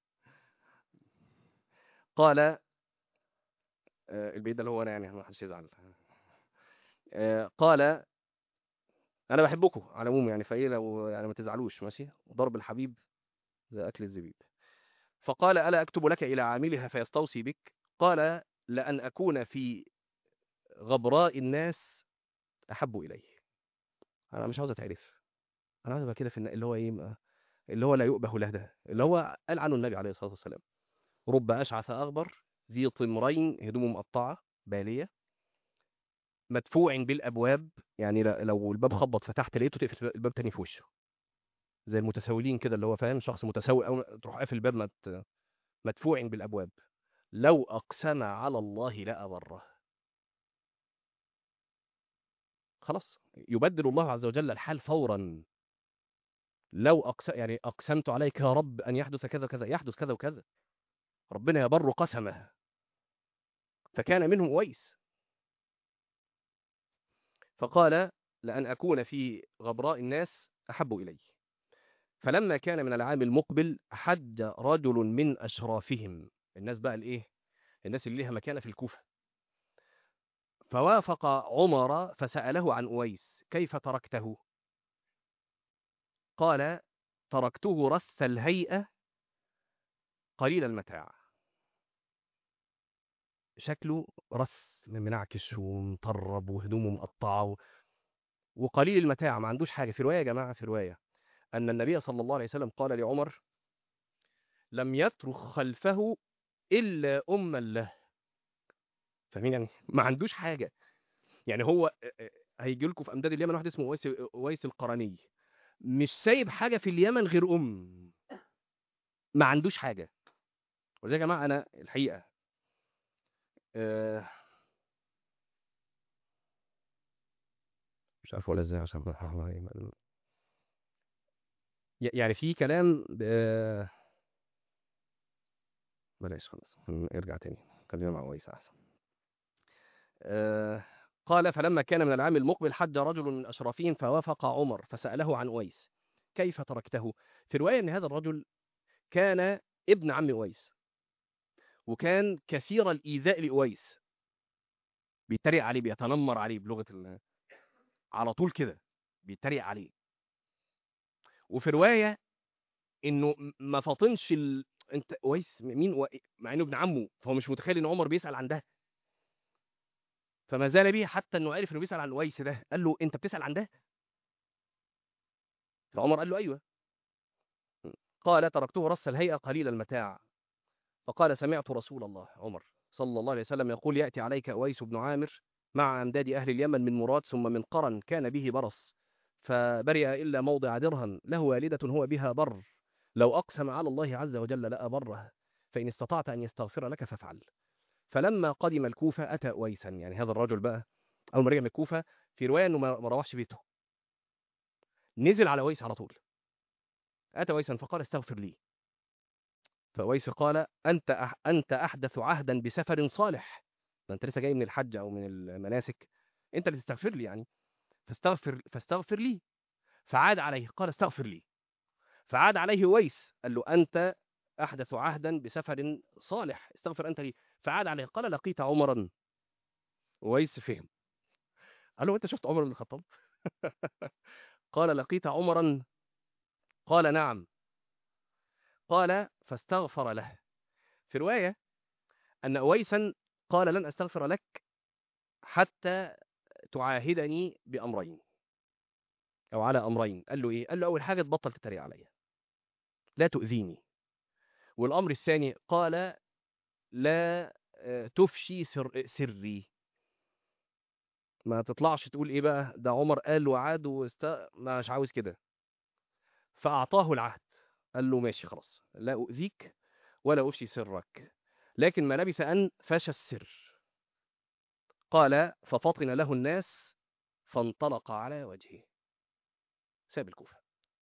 Speaker 1: قال آه، البعيد ده اللي هو انا يعني ما حدش يزعل آه، قال انا بحبكم على العموم يعني فايه لو يعني ما تزعلوش ماشي ضرب الحبيب زي اكل الزبيب فقال الا اكتب لك الى عاملها فيستوصي بك قال لان اكون في غبراء الناس احب اليه انا مش عاوز اتعرف انا عاوز ابقى كده في الن- اللي هو ايه اللي هو لا يؤبه له ده اللي هو قال عنه النبي عليه الصلاه والسلام رب اشعث اغبر ذي طمرين هدومه مقطعه باليه مدفوع بالابواب يعني ل- لو الباب خبط فتحت لقيته تقفل الباب تاني في وشه زي المتسولين كده اللي هو فاهم شخص متسول او تروح قافل الباب مت... مدفوع بالابواب لو اقسم على الله لابره خلاص يبدل الله عز وجل الحال فورا لو أقس... يعني أقسمت عليك يا رب أن يحدث كذا كذا يحدث كذا وكذا ربنا يبر قسمه فكان منهم أويس فقال لأن أكون في غبراء الناس أحب إلي فلما كان من العام المقبل حج رجل من أشرافهم الناس بقى الإيه الناس اللي ليها مكانة في الكوفة فوافق عمر فسأله عن أويس كيف تركته قال تركته رث الهيئة قليل المتاع شكله رث منعكش ومطرب وهدومه مقطعه و... وقليل المتاع ما عندوش حاجة في رواية يا جماعة في رواية أن النبي صلى الله عليه وسلم قال لعمر لم يترك خلفه إلا أما له فاهمين يعني ما عندوش حاجة يعني هو هيجي لكم في أمداد اليمن واحد اسمه ويس ويس القرني مش سايب حاجة في اليمن غير أم ما عندوش حاجة وده يا جماعة أنا الحقيقة آه، مش عارف ولا ازاي عشان ي- يعني في كلام ب- بلاش خلاص ارجع تاني خلينا مع ويس احسن آه، قال فلما كان من العام المقبل حج رجل من اشرافهم فوافق عمر فساله عن اويس كيف تركته في روايه ان هذا الرجل كان ابن عم اويس وكان كثير الايذاء لاويس بيتريق عليه بيتنمر عليه بلغه ال... على طول كده بيتريق عليه وفي روايه انه م- ما فاطنش ال... انت اويس مين و... مع انه ابن عمه فهو مش متخيل ان عمر بيسال عن ده فما زال به حتى انه عرف انه بيسال عن اويس ده قال له انت بتسال عن ده فعمر قال له ايوه قال تركته رص الهيئه قليل المتاع فقال سمعت رسول الله عمر صلى الله عليه وسلم يقول ياتي عليك اويس بن عامر مع امداد اهل اليمن من مراد ثم من قرن كان به برص فبرئ الا موضع درهم له والده هو بها بر لو اقسم على الله عز وجل لابره فان استطعت ان يستغفر لك فافعل فلما قدم الكوفه اتى اويسا يعني هذا الرجل بقى اول ما رجع من الكوفه في روايه انه ما ما روحش بيته نزل على اويس على طول اتى اويسا فقال استغفر لي فأويس قال أنت أح أنت أحدث عهدا بسفر صالح ده أنت لسه جاي من الحج أو من المناسك أنت اللي تستغفر لي يعني فاستغفر فاستغفر لي فعاد عليه قال استغفر لي فعاد عليه أويس قال له أنت أحدث عهدا بسفر صالح استغفر أنت لي فعاد عليه قال لقيت عمرا أويس فهم قال له أنت شفت عمر بن الخطاب قال لقيت عمرا قال نعم قال فاستغفر له في رواية أن أويسا قال لن أستغفر لك حتى تعاهدني بأمرين أو على أمرين قال له إيه؟ قال له أول حاجة تبطل تتريق عليا لا تؤذيني والأمر الثاني قال لا آه، تفشي سر سري ما تطلعش تقول إيه بقى ده عمر قال وعاد واست... مش عاوز كده فأعطاه العهد قال له ماشي خلاص لا أؤذيك ولا أفشي سرك لكن ما لبث أن فشى السر قال ففطن له الناس فانطلق على وجهه ساب الكوفة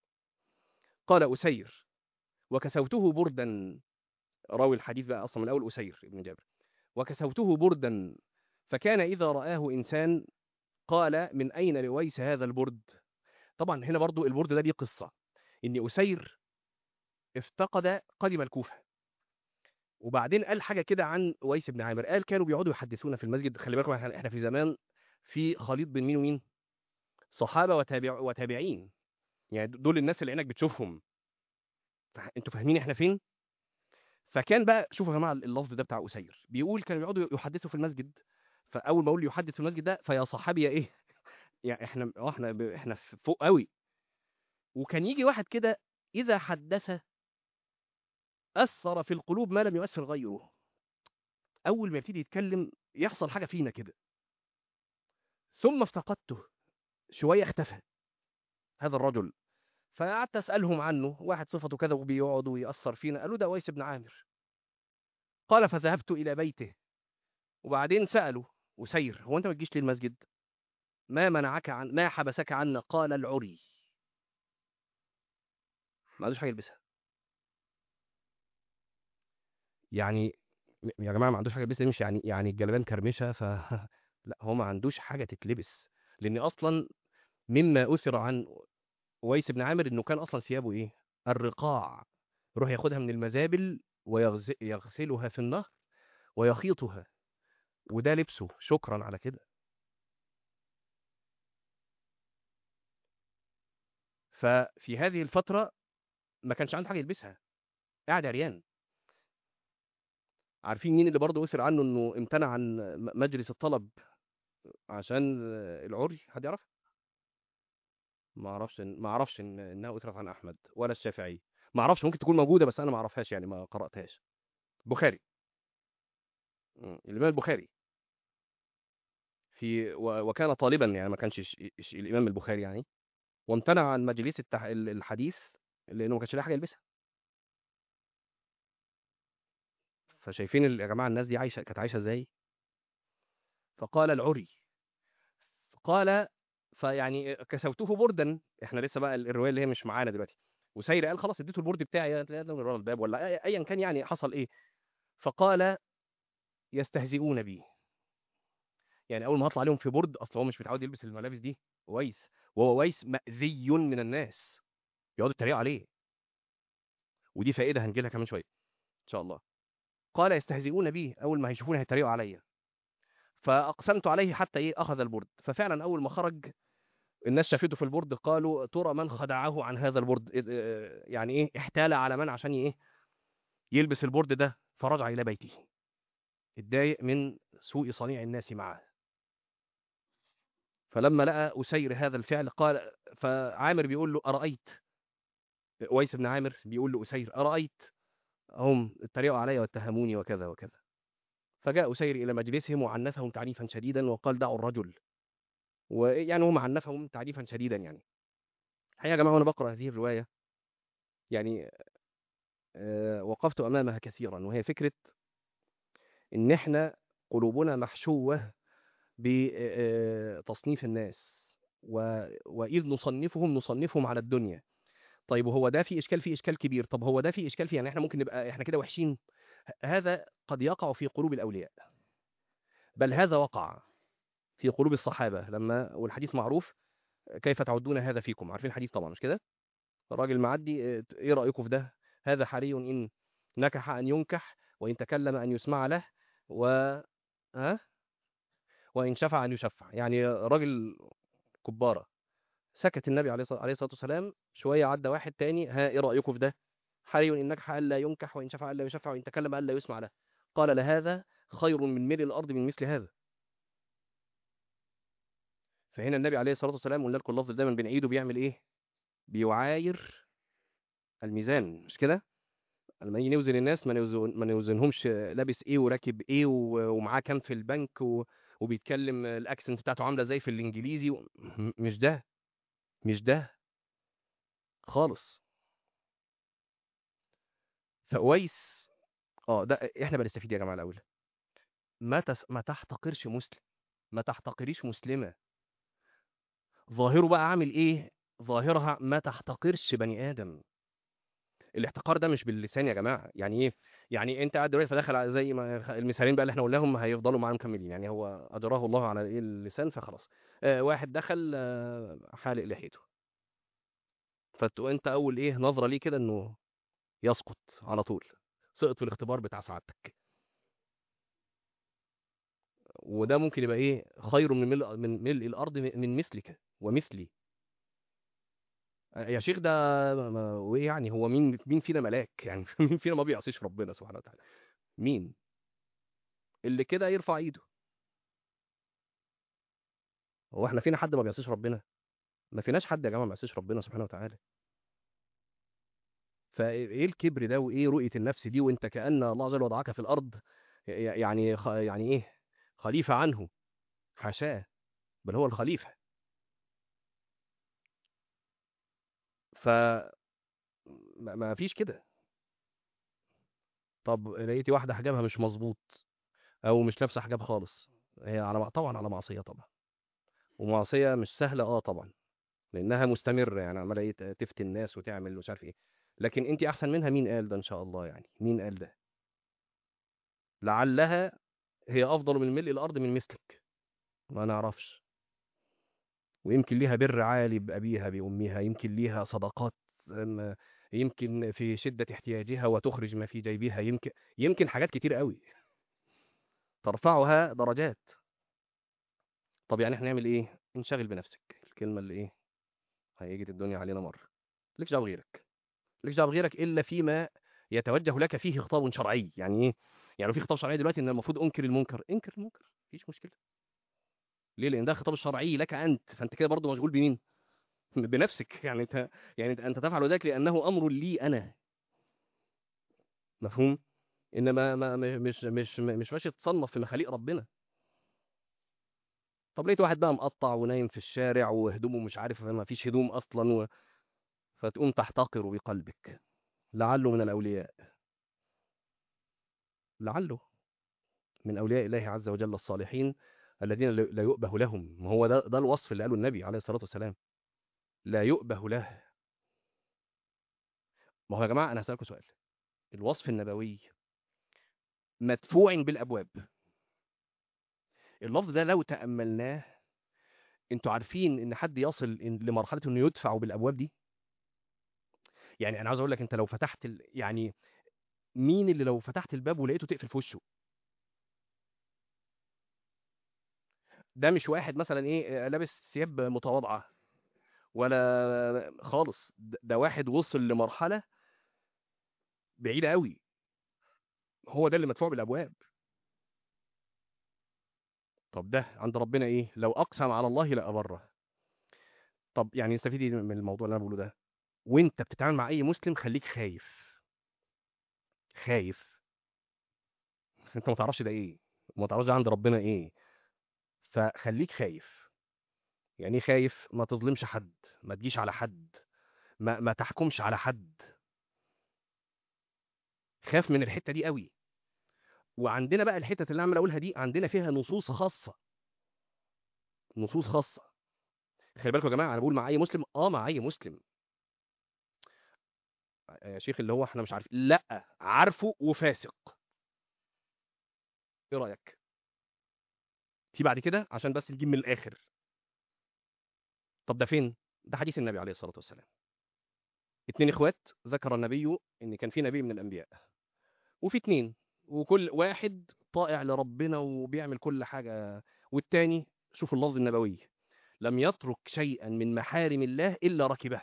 Speaker 1: قال أسير وكسوته بردا راوي الحديث بقى أصلا من الأول أسير ابن جابر وكسوته بردا فكان إذا رآه إنسان قال من أين لويس هذا البرد طبعا هنا برضو البرد ده ليه قصة إن أسير افتقد قدم الكوفة وبعدين قال حاجة كده عن ويس بن عامر قال كانوا بيقعدوا يحدثونا في المسجد خلي بالكم احنا إحنا في زمان في خليط بين مين ومين صحابة وتابع وتابعين يعني دول الناس اللي عينك بتشوفهم فح- انتوا فاهمين احنا فين فكان بقى شوفوا يا جماعه اللفظ ده بتاع اسير بيقول كانوا يقعدوا يحدثوا في المسجد فاول ما اقول يحدث في المسجد ده فيا صحابي يا ايه يعني احنا اه احنا ب- احنا في- فوق قوي وكان يجي واحد كده اذا حدث اثر في القلوب ما لم يؤثر غيره اول ما يبتدي يتكلم يحصل حاجه فينا كده ثم افتقدته شويه اختفى هذا الرجل فقعدت اسالهم عنه واحد صفته كذا وبيقعد ويأثر فينا قالوا ده ويس بن عامر قال فذهبت الى بيته وبعدين سالوا وسير هو انت ما تجيش ليه المسجد ما منعك عن ما حبسك عنا قال العري ما عندوش حاجة يلبسها يعني م يا جماعة ما عندوش حاجة يلبسها دي مش يعني يعني الجلابية مكرمشة ف لأ هو ما عندوش حاجة تتلبس، لإن أصلًا مما أُثِر عن أويس بن عامر إنه كان أصلًا ثيابه إيه، الرقاع، يروح ياخدها من المزابل ويغز يغسلها في النهر ويخيطها، وده لبسه، شكرًا على كده. ففي هذه الفترة ما كانش عنده حاجة يلبسها، قاعد عريان. عارفين مين اللي برضه أُثِر عنه إنه امتنع عن م مجلس الطلب عشان العُري، حد يعرف؟ ما أعرفش إن ما أعرفش إن إنها أُثِرت عن أحمد ولا الشافعي، ما أعرفش ممكن تكون موجودة بس أنا ما أعرفهاش يعني ما قرأتهاش. بخاري. إمم، الإمام البخاري. في و وكان طالبًا يعني ما كانش ش ش الإمام البخاري يعني، وامتنع عن مجلس التح ال الحديث لإنه ما كانش لاقي حاجة يلبسها. فشايفين ال يا جماعة الناس دي عايشة كانت عايشة إزاي؟ فقال العُري. قال فيعني كسوته بُرْدًا، إحنا لسه بقى ال الرواية اللي هي مش معانا دلوقتي، وسيري قال خلاص اديته البُرْد بتاعي ورا الباب والّا أ أيًا كان يعني حصل إيه، فقال يستهزئون بي. يعني أول ما هاطلع عليهم في بُرْد أصل هو مش متعود يلبس الملابس دي، أويس، وهو أويس مأذي من الناس، يقعدوا يتريقوا عليه. ودي فائدة هنيجي لها كمان شوية، إن شاء الله. قال يستهزئون بي، أول ما هيشوفوني هيتريقوا عليَّ. فأقسمت عليه حتى إيه، أخذ البُرْد، ففعلًا أول ما خرج الناس شافته في البُرْد قالوا ترى من خدعه عن هذا البُرْد، إذ آآ يعني إيه، احتال على من عشان إيه، يلبس البُرْد ده، فرجع إلى بيته. اتضايق من سوء صنيع الناس معه. فلما لقى أسير هذا الفعل قال فعامر بيقول له: "أرأيت" أويس بن عامر بيقول لأسير: "أرأيت هم اتريقوا عليَّ واتهموني وكذا، وكذا." فجاء أسير إلى مجلسهم وعنفهم تعنيفًا شديدًا وقال: "دعوا الرجل." ويعني هو معنفهم تعنيفًا شديدًا يعني. الحقيقة يا جماعة وأنا باقرأ هذه الرواية يعني آآ وقفت أمامها كثيرًا، وهي فكرة إن إحنا قلوبنا محشوة ب آآ تصنيف الناس، و وإذ نصنفهم نصنفهم على الدنيا. طيب وهو ده فيه إشكال، فيه إشكال كبير، طب هو ده فيه إشكال فيه يعني إحنا ممكن نبقى إحنا كده وحشين؟ ه هذا قد يقع في قلوب الأولياء. بل هذا وقع في قلوب الصحابة لما والحديث معروف كيف تعدون هذا فيكم، عارفين الحديث طبعًا مش كده؟ الراجل معدّي آآ إيه رأيكم في ده؟ هذا حري إن نكح أن يُنكح، وإن تكلم أن يُسمع له، و ها؟ وإن شفع أن يُشفع، يعني راجل كُبّارة. سكت النبي عليه الص عليه الصلاة والسلام، شوية عدّى واحد تاني، ها إيه رأيكم في ده؟ حري إن نكح ألا يُنكح، وإن شفع ألا يُشفع، وإن تكلم ألا يُسمع له. قال لهذا خير من ملء الأرض من مثل هذا. فهنا النبي عليه الصلاة والسلام قُلنا لكم اللفظ دايمًا بنعيده بيعمل إيه؟ بيُعاير الميزان مش كده؟ لمّا نيجي نوزن الناس ما نوزن ما نوزنهمش لابس إيه وراكب إيه و ومعاه كام في البنك و وبيتكلم الaccent بتاعته عاملة إزاي في الإنجليزي و م مش ده، مش ده. خالص. فأويس آه، ده إحنا بنستفيد يا جماعة الأول. ما تس ما تحتقرش مسلم، ما تحتقريش مسلمة. ظاهره بقى عامل إيه، ظاهرها ما تحتقرش بني آدم. الاحتقار ده مش باللسان يا جماعة، يعني إيه، يعني أنت قاعد دلوقتي فداخل على زي ما خ المثالين بقى اللي إحنا قُلناهم هيفضلوا معانا مكملين، يعني هو أجراه الله على إيه، اللسان فخلاص. آآ واحد دخل حالق لحيته. فتقوم أنت أول إيه، نظرة ليه كده إنه يسقط على طول، سقط في الاختبار بتاع سعادتك. وده ممكن يبقى إيه، خير من ملء من ملء الأرض م من مثلك ومثلي. أ يا شيخ ده ما ما وإيه يعني هو مين مين فينا ملاك، يعني مين فينا ما بيعصيش ربنا سبحانه وتعالى، مين؟ اللي كده يرفع إيده. هو إحنا فينا حد ما بيعصيش ربنا؟ ما فيناش حد يا جماعة ما بيعصيش ربنا سبحانه وتعالى. فإيه الكبر ده وإيه رؤية النفس دي وأنت كأن الله عز وجل وضعك في الأرض ي يعني خ يعني إيه، خليفة عنه، حاشاه، بل هو الخليفة. ف ما ما فيش كده. طب لقيتِ واحدة حجابها مش مضبوط، أو مش لابسة حجاب خالص، هي على م طبعًا على معصية طبعًا. ومعصية مش سهلة آه طبعًا، لإنها مستمرة، يعني عمّالة إيه ت تفتي الناس وتعمل ومش عارف إيه. لكن انت احسن منها مين قال ده ان شاء الله يعني مين قال ده لعلها هي افضل من ملء الارض من مثلك ما نعرفش ويمكن ليها بر عالي بابيها بامها يمكن ليها صدقات أم، يمكن في شده احتياجها وتخرج ما في جيبها يمكن يمكن حاجات كتير قوي ترفعها درجات طب يعني احنا نعمل ايه انشغل بنفسك الكلمه اللي ايه هيجي الدنيا علينا مره ليكش دعوه بغيرك ليكش دعوه بغيرك الا فيما يتوجه لك فيه خطاب شرعي يعني ايه يعني لو في خطاب شرعي دلوقتي ان المفروض انكر المنكر انكر المنكر مفيش مشكله ليه لان ده خطاب الشرعي لك انت فانت كده برضه مشغول بمين بنفسك يعني انت يعني انت أنت تفعل ذلك لانه امر لي انا مفهوم انما ما ما- مش مش مش ماشي تصنف في مخاليق ربنا طب لقيت واحد بقى مقطع ونايم في الشارع وهدومه مش عارف ما فيش هدوم اصلا و... فتقوم تحتقر بقلبك لعله من الاولياء لعله من اولياء الله عز وجل الصالحين الذين لا لا يؤبه لهم ما هو ده ده الوصف اللي قاله النبي عليه الصلاه والسلام لا يؤبه له ما هو يا جماعه انا هسالكم سؤال الوصف النبوي مدفوع بالابواب اللفظ ده لو تاملناه انتوا عارفين ان حد يصل إن- لمرحله انه يدفع بالابواب دي يعني انا عاوز اقول لك انت لو فتحت ال... يعني مين اللي لو فتحت الباب ولقيته تقفل في وشه ده مش واحد مثلا ايه لابس ثياب متواضعه ولا خالص ده ده واحد وصل لمرحله بعيده قوي هو ده اللي مدفوع بالابواب طب ده عند ربنا ايه لو اقسم على الله لابره طب يعني نستفيد ايه من الموضوع اللي انا بقوله ده وانت بتتعامل مع اي مسلم خليك خايف خايف انت ما تعرفش ده ايه وما تعرفش ده عند ربنا ايه فخليك خايف يعني ايه خايف ما تظلمش حد ما تجيش على حد ما ما تحكمش على حد خاف من الحته دي قوي وعندنا بقى الحتت اللي أنا عمال اقولها دي عندنا فيها نصوص خاصه نصوص خاصه خلي بالكم يا جماعه انا بقول مع اي مسلم اه مع اي مسلم يا شيخ اللي هو احنا مش عارف لا عارفه وفاسق ايه رايك في بعد كده عشان بس نجيب من الاخر طب ده فين ده حديث النبي عليه الصلاه والسلام اتنين اخوات ذكر النبي ان كان في نبي من الانبياء وفي اتنين وكل واحد طائع لربنا وبيعمل كل حاجه والتاني شوف اللفظ النبوي لم يترك شيئا من محارم الله الا ركبه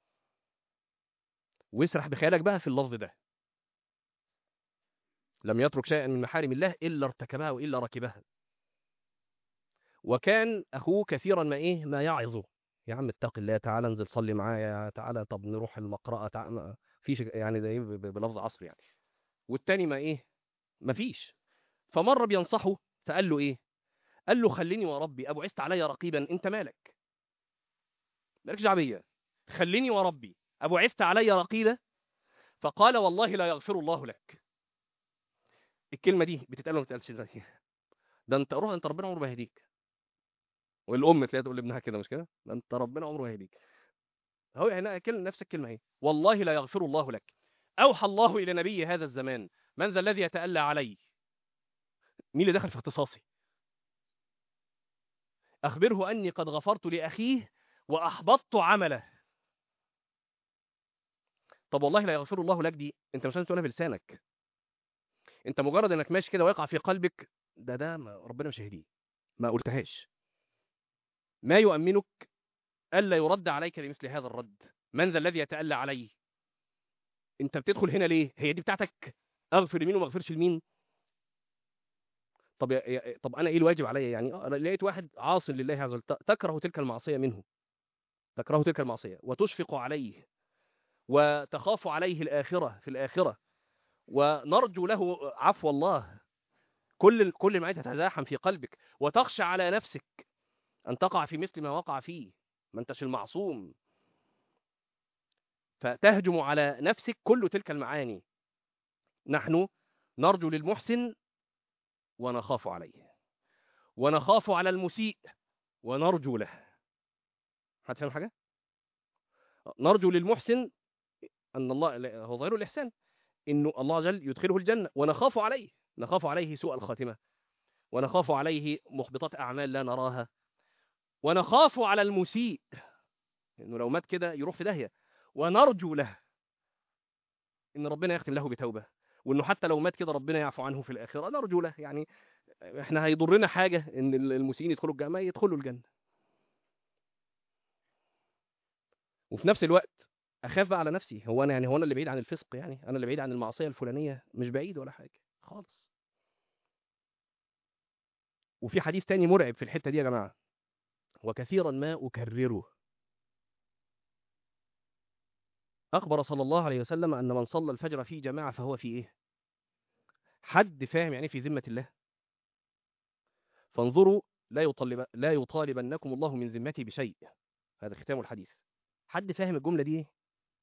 Speaker 1: واسرح بخيالك بقى في اللفظ ده لم يترك شيئا من محارم الله الا ارتكبها والا ركبها وكان اخوه كثيرا ما ايه ما يعظه يا عم اتق الله تعالى انزل صلي معايا تعالى طب نروح المقرأة تعالى فيش يعني ده ايه ب- ب- بلفظ عصر يعني والتاني ما ايه ما فيش فمره بينصحه فقال له ايه قال له خليني وربي ابو عست عليا رقيبا انت مالك مالكش دعوه بيا خليني وربي ابو عست عليا رقيبا فقال والله لا يغفر الله لك الكلمه دي بتتقال ولا ما بتتقالش دلوقتي ده انت روح انت ربنا عمره ما يهديك والام تلاقيها تقول لابنها كده مش كده ده انت ربنا عمره ما يهديك هو هنا كلمه نفس الكلمه اهي والله لا يغفر الله لك اوحى الله الى نبي هذا الزمان من ذا الذي يتألى علي مين اللي دخل في اختصاصي اخبره اني قد غفرت لاخيه واحبطت عمله طب والله لا يغفر الله لك دي انت مش لازم تقولها بلسانك انت مجرد انك ماشي كده ويقع في قلبك ده ده ما- ربنا مش هيهديه ما قلتهاش ما يؤمنك الا يرد عليك بمثل هذا الرد من ذا الذي يتألى عليه انت بتدخل هنا ليه هي دي بتاعتك اغفر لمين وما اغفرش لمين طب يا يا- طب انا ايه الواجب عليا يعني اه انا لقيت واحد عاص لله عز وجل ت- تكره تلك المعصيه منه تكره تلك المعصيه وتشفق عليه وتخاف عليه الاخره في الاخره ونرجو له عفو الله كل كل المعاني تتزاحم في قلبك وتخشى على نفسك ان تقع في مثل ما وقع فيه ما انتش المعصوم فتهجم على نفسك كل تلك المعاني نحن نرجو للمحسن ونخاف عليه ونخاف على المسيء ونرجو له حد فاهم حاجه نرجو للمحسن ان الله هو ظاهر الاحسان انه الله عز وجل يدخله الجنه ونخاف عليه نخاف عليه سوء الخاتمه ونخاف عليه محبطات اعمال لا نراها ونخاف على المسيء انه لو مات كده يروح في داهيه ونرجو له ان ربنا يختم له بتوبه وانه حتى لو مات كده ربنا يعفو عنه في الاخره نرجو له يعني احنا هيضرنا حاجه ان المسيئين يدخلوا الجنه يدخلوا الجنه وفي نفس الوقت اخاف بقى على نفسي هو انا يعني هو انا اللي بعيد عن الفسق يعني انا اللي بعيد عن المعصيه الفلانيه مش بعيد ولا حاجه خالص وفي حديث تاني مرعب في الحته دي يا جماعه وكثيرا ما اكرره اخبر صلى الله عليه وسلم ان من صلى الفجر في جماعه فهو في ايه حد فاهم يعني في ذمه الله فانظروا لا يطالب لا يطالبنكم الله من ذمته بشيء هذا ختام الحديث حد فاهم الجمله دي ايه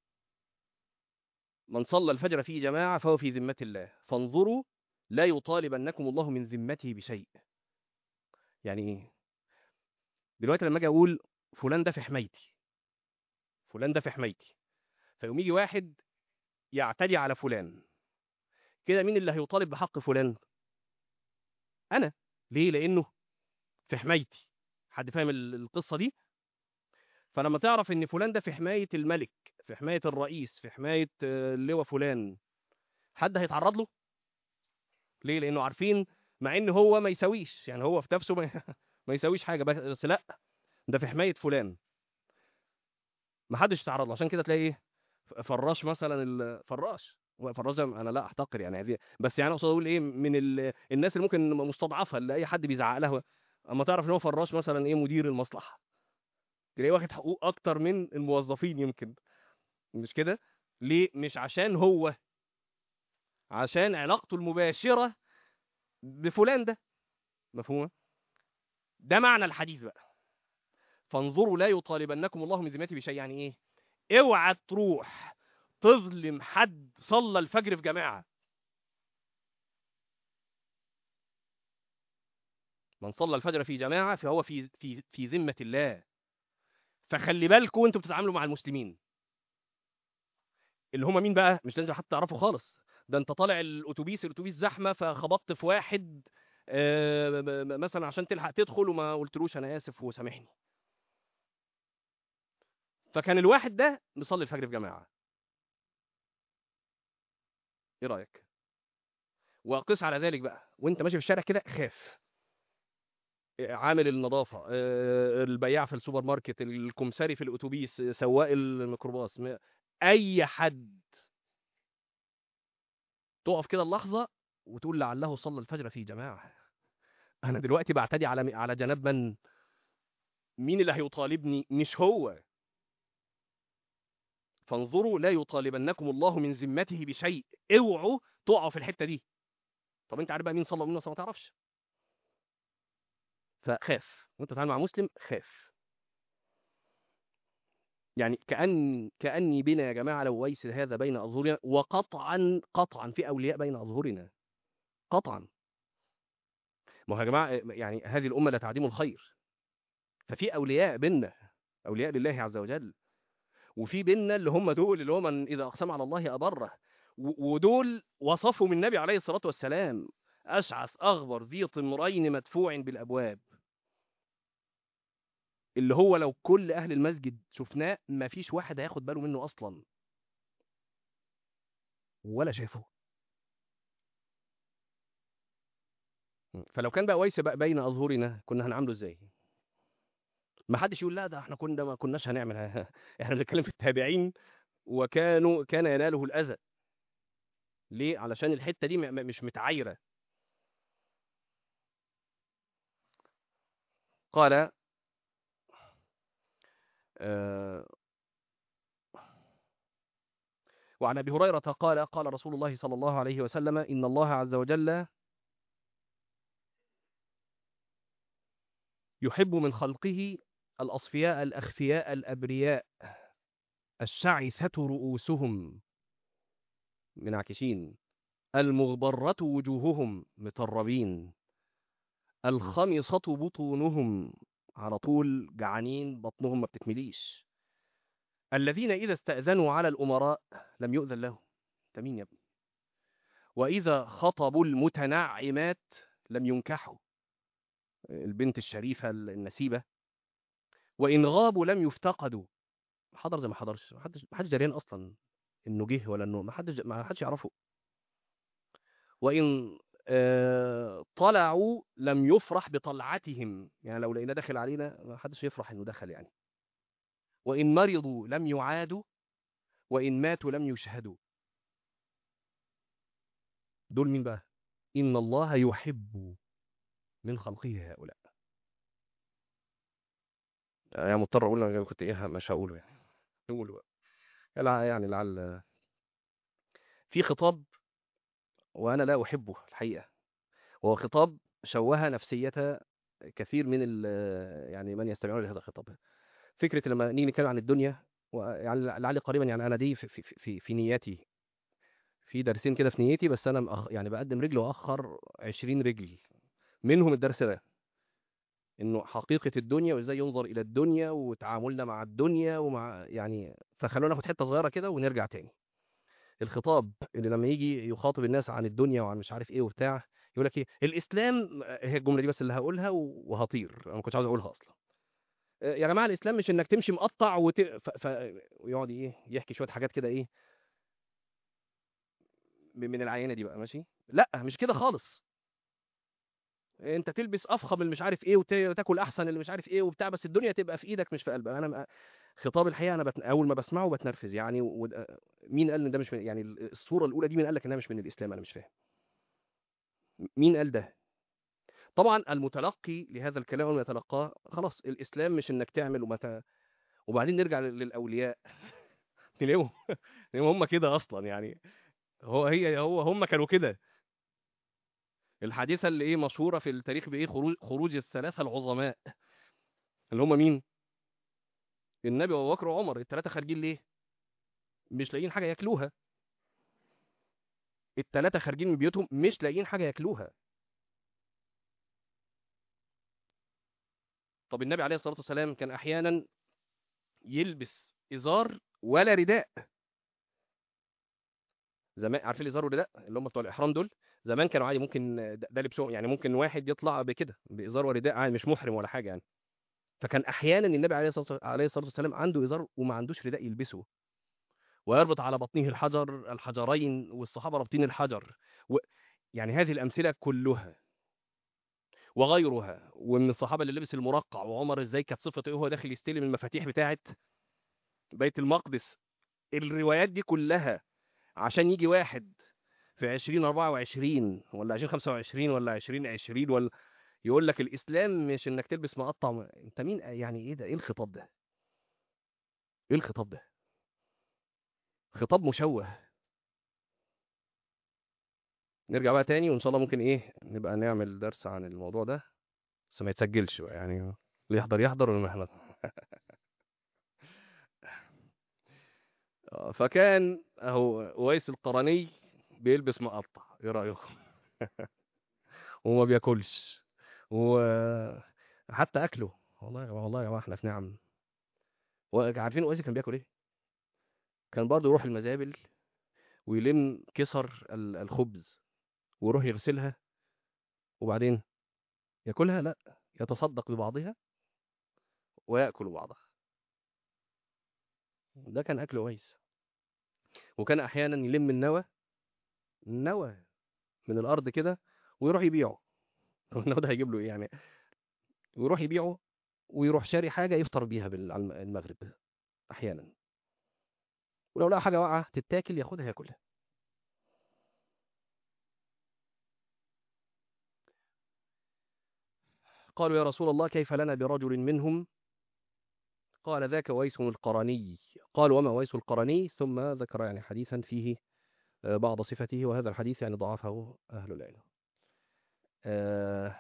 Speaker 1: من صلى الفجر في جماعه فهو في ذمه الله فانظروا لا يطالبنكم الله من ذمته بشيء يعني ايه دلوقتي لما اجي اقول فلان ده في حمايتي فلان ده في حمايتي فيقوم يجي واحد يعتدي على فلان كده مين اللي هيطالب بحق فلان انا ليه لانه في حمايتي حد فاهم القصه دي فلما تعرف ان فلان ده في حمايه الملك في حمايه الرئيس في حمايه اللواء فلان حد هيتعرض له ليه لانه عارفين مع ان هو ما يساويش يعني هو في نفسه ما, ما يساويش حاجه بس لا ده في حمايه فلان ما حدش يتعرض له عشان كده تلاقي ايه فراش مثلا الفراش فراش ده انا لا احتقر يعني هذه بس يعني اقصد اقول ايه من ال... الناس اللي ممكن مستضعفه اللي اي حد بيزعق لها اما تعرف ان هو فراش مثلا ايه مدير المصلحه تلاقيه واخد حقوق اكتر من الموظفين يمكن مش كده ليه مش عشان هو عشان علاقته المباشره بفلان ده مفهومه ده معنى الحديث بقى فانظروا لا يطالبنكم الله من ذمته بشيء يعني ايه اوعى تروح تظلم حد صلى الفجر في جماعه من صلى الفجر في جماعه فهو في في في ذمه الله فخلي بالكم وانتم بتتعاملوا مع المسلمين اللي هم مين بقى مش لازم حتى تعرفوا خالص ده انت طالع الاتوبيس الاتوبيس زحمه فخبطت في واحد مثلا عشان تلحق تدخل وما قلتلوش انا اسف وسامحني فكان الواحد ده مصلي الفجر في جماعه ايه رايك وقس على ذلك بقى وانت ماشي في الشارع كده خاف عامل النظافه البياع في السوبر ماركت الكمساري في الاتوبيس سواق الميكروباص اي حد تقف كده اللحظه وتقول لعله صلى الفجر في جماعه انا دلوقتي بعتدي على على جناب من مين اللي هيطالبني مش هو فانظروا لا يطالبنكم الله من ذمته بشيء اوعوا تقعوا في الحته دي طب انت عارف بقى مين صلى ومين ما تعرفش فخاف وانت تتعامل مع مسلم خاف يعني كأن كأني بنا يا جماعة لو ويس هذا بين أظهرنا وقطعا قطعا في أولياء بين أظهرنا قطعا ما هو يا جماعة يعني هذه الأمة لا تعديم الخير ففي أولياء بينا أولياء لله عز وجل وفي بينا اللي هم دول اللي هم من إذا أقسم على الله أبره ودول وصفهم النبي عليه الصلاة والسلام أشعث أغبر ذي طمرين مدفوع بالأبواب اللي هو لو كل أهل المسجد شفناه ما فيش واحد هياخد باله منه أصلا ولا شافه فلو كان بقى ويس بقى بين أظهرنا كنا هنعمله إزاي ما حدش يقول لا ده احنا كنا ما كناش هنعمل احنا بنتكلم في التابعين وكانوا كان يناله الأذى ليه علشان الحتة دي مش متعايرة قال آه وعن ابي هريره قال قال رسول الله صلى الله عليه وسلم ان الله عز وجل يحب من خلقه الاصفياء الاخفياء الابرياء الشعثه رؤوسهم منعكشين المغبره وجوههم مطربين الخمصه بطونهم على طول جعانين بطنهم ما بتتمليش الذين إذا استأذنوا على الأمراء لم يؤذن لهم أنت مين يا ابني وإذا خطبوا المتنعمات لم ينكحوا البنت الشريفة النسيبة وإن غابوا لم يفتقدوا حضر زي ما حضرش ما حدش ما حدش دريان أصلا إنه جه ولا إنه ما حدش ما حدش يعرفه وإن آه، طلعوا لم يفرح بطلعتهم يعني لو لقينا داخل علينا ما حدش يفرح إنه دخل يعني وإن مرضوا لم يعادوا وإن ماتوا لم يشهدوا دول مين بقى إن الله يحب من خلقه هؤلاء يعني مضطر أقول أنا كنت إيه مش هقوله يعني نقوله بقى لع- يعني لعل في خطاب وأنا لا أحبه الحقيقة وهو خطاب شوه نفسية كثير من ال- يعني من يستمعون لهذا الخطاب فكرة لما نيجي نتكلم عن الدنيا يعني لعلي قريبا يعني أنا دي في, في, في, في نيتي في درسين كده في نيتي بس أنا مأخ يعني بقدم رجل وأخر 20 رجل منهم الدرس ده انه حقيقه الدنيا وازاي ينظر الى الدنيا وتعاملنا مع الدنيا ومع يعني فخلونا ناخد حته صغيره كده ونرجع تاني الخطاب اللي لما يجي يخاطب الناس عن الدنيا وعن مش عارف ايه وبتاع يقول لك ايه الاسلام هي الجمله دي بس اللي هقولها وهطير انا ما كنتش عاوز اقولها اصلا يا جماعه الاسلام مش انك تمشي مقطع وت... ف... ف... ويقعد ايه يحكي شويه حاجات كده ايه من العينه دي بقى ماشي لا مش كده خالص انت تلبس افخم اللي مش عارف ايه وت- وتاكل احسن اللي مش عارف ايه وبتاع بس الدنيا تبقى في ايدك مش في قلبك انا م- خطاب الحقيقه انا بت... اول ما بسمعه بتنرفز يعني و... مين قال ان ده مش من... يعني الصوره الاولى دي مين قال لك انها مش من الاسلام انا مش فاهم مين قال ده طبعا المتلقي لهذا الكلام وما يتلقاه خلاص الاسلام مش انك تعمل ومتى وبعدين نرجع لل- للاولياء تلاقيهم تلاقيهم هم كده اصلا يعني هو هي هو هم كانوا كده الحادثه اللي ايه مشهوره في التاريخ بايه خروج خروج الثلاثه العظماء اللي هم مين النبي وابو بكر وعمر الثلاثه خارجين ليه مش لاقيين حاجه ياكلوها الثلاثه خارجين من بيوتهم مش لاقيين حاجه ياكلوها طب النبي عليه الصلاه والسلام كان احيانا يلبس ازار ولا رداء زمان عارفين الازار والرداء اللي هم بتوع الاحرام دول زمان كانوا عادي ممكن ده ده لبسهم يعني ممكن واحد يطلع بكده بازار ورداء عادي مش محرم ولا حاجه يعني فكان احيانا النبي عليه الصلاه عليه الصلاه والسلام عنده ازار وما عندوش رداء يلبسه ويربط على بطنه الحجر الحجرين والصحابه رابطين الحجر و... يعني هذه الامثله كلها وغيرها ومن الصحابه اللي لبس المرقع وعمر ازاي كانت صفته ايه وهو داخل يستلم المفاتيح بتاعه بيت المقدس الروايات دي كلها عشان يجي واحد في 2024 ولا 2025 ولا 2020 ولا يقول لك الاسلام مش انك تلبس مقطع انت مين يعني ايه ده ايه الخطاب ده ايه الخطاب ده خطاب مشوه نرجع بقى تاني وان شاء الله ممكن ايه نبقى نعمل درس عن الموضوع ده بس ما يتسجلش بقى يعني اللي يحضر يحضر واللي ما يحضر آه، فكان اهو اويس القرني بيلبس مقطع ايه رايكم وما بياكلش وحتى اكله والله والله يا جماعه احنا في نعم وعارفين اويس كان بياكل ايه كان برضه يروح المزابل ويلم كسر ال- الخبز ويروح يغسلها وبعدين ياكلها لا يتصدق ببعضها وياكل بعضها ده كان اكل اويس وكان احيانا يلم النوى النوى من الارض كده ويروح يبيعه طب النوى ده هيجيب له ايه يعني ويروح يبيعه ويروح شاري حاجه يفطر بيها بال- على الم- المغرب احيانا ولو لقى حاجه واقعه تتاكل ياخدها ياكلها قالوا يا رسول الله كيف لنا برجل منهم قال ذاك ويس القرني قال وما ويس القرني ثم ذكر يعني حديثا فيه آه، بعض صفته وهذا الحديث يعني ضعفه أهل العلم آه،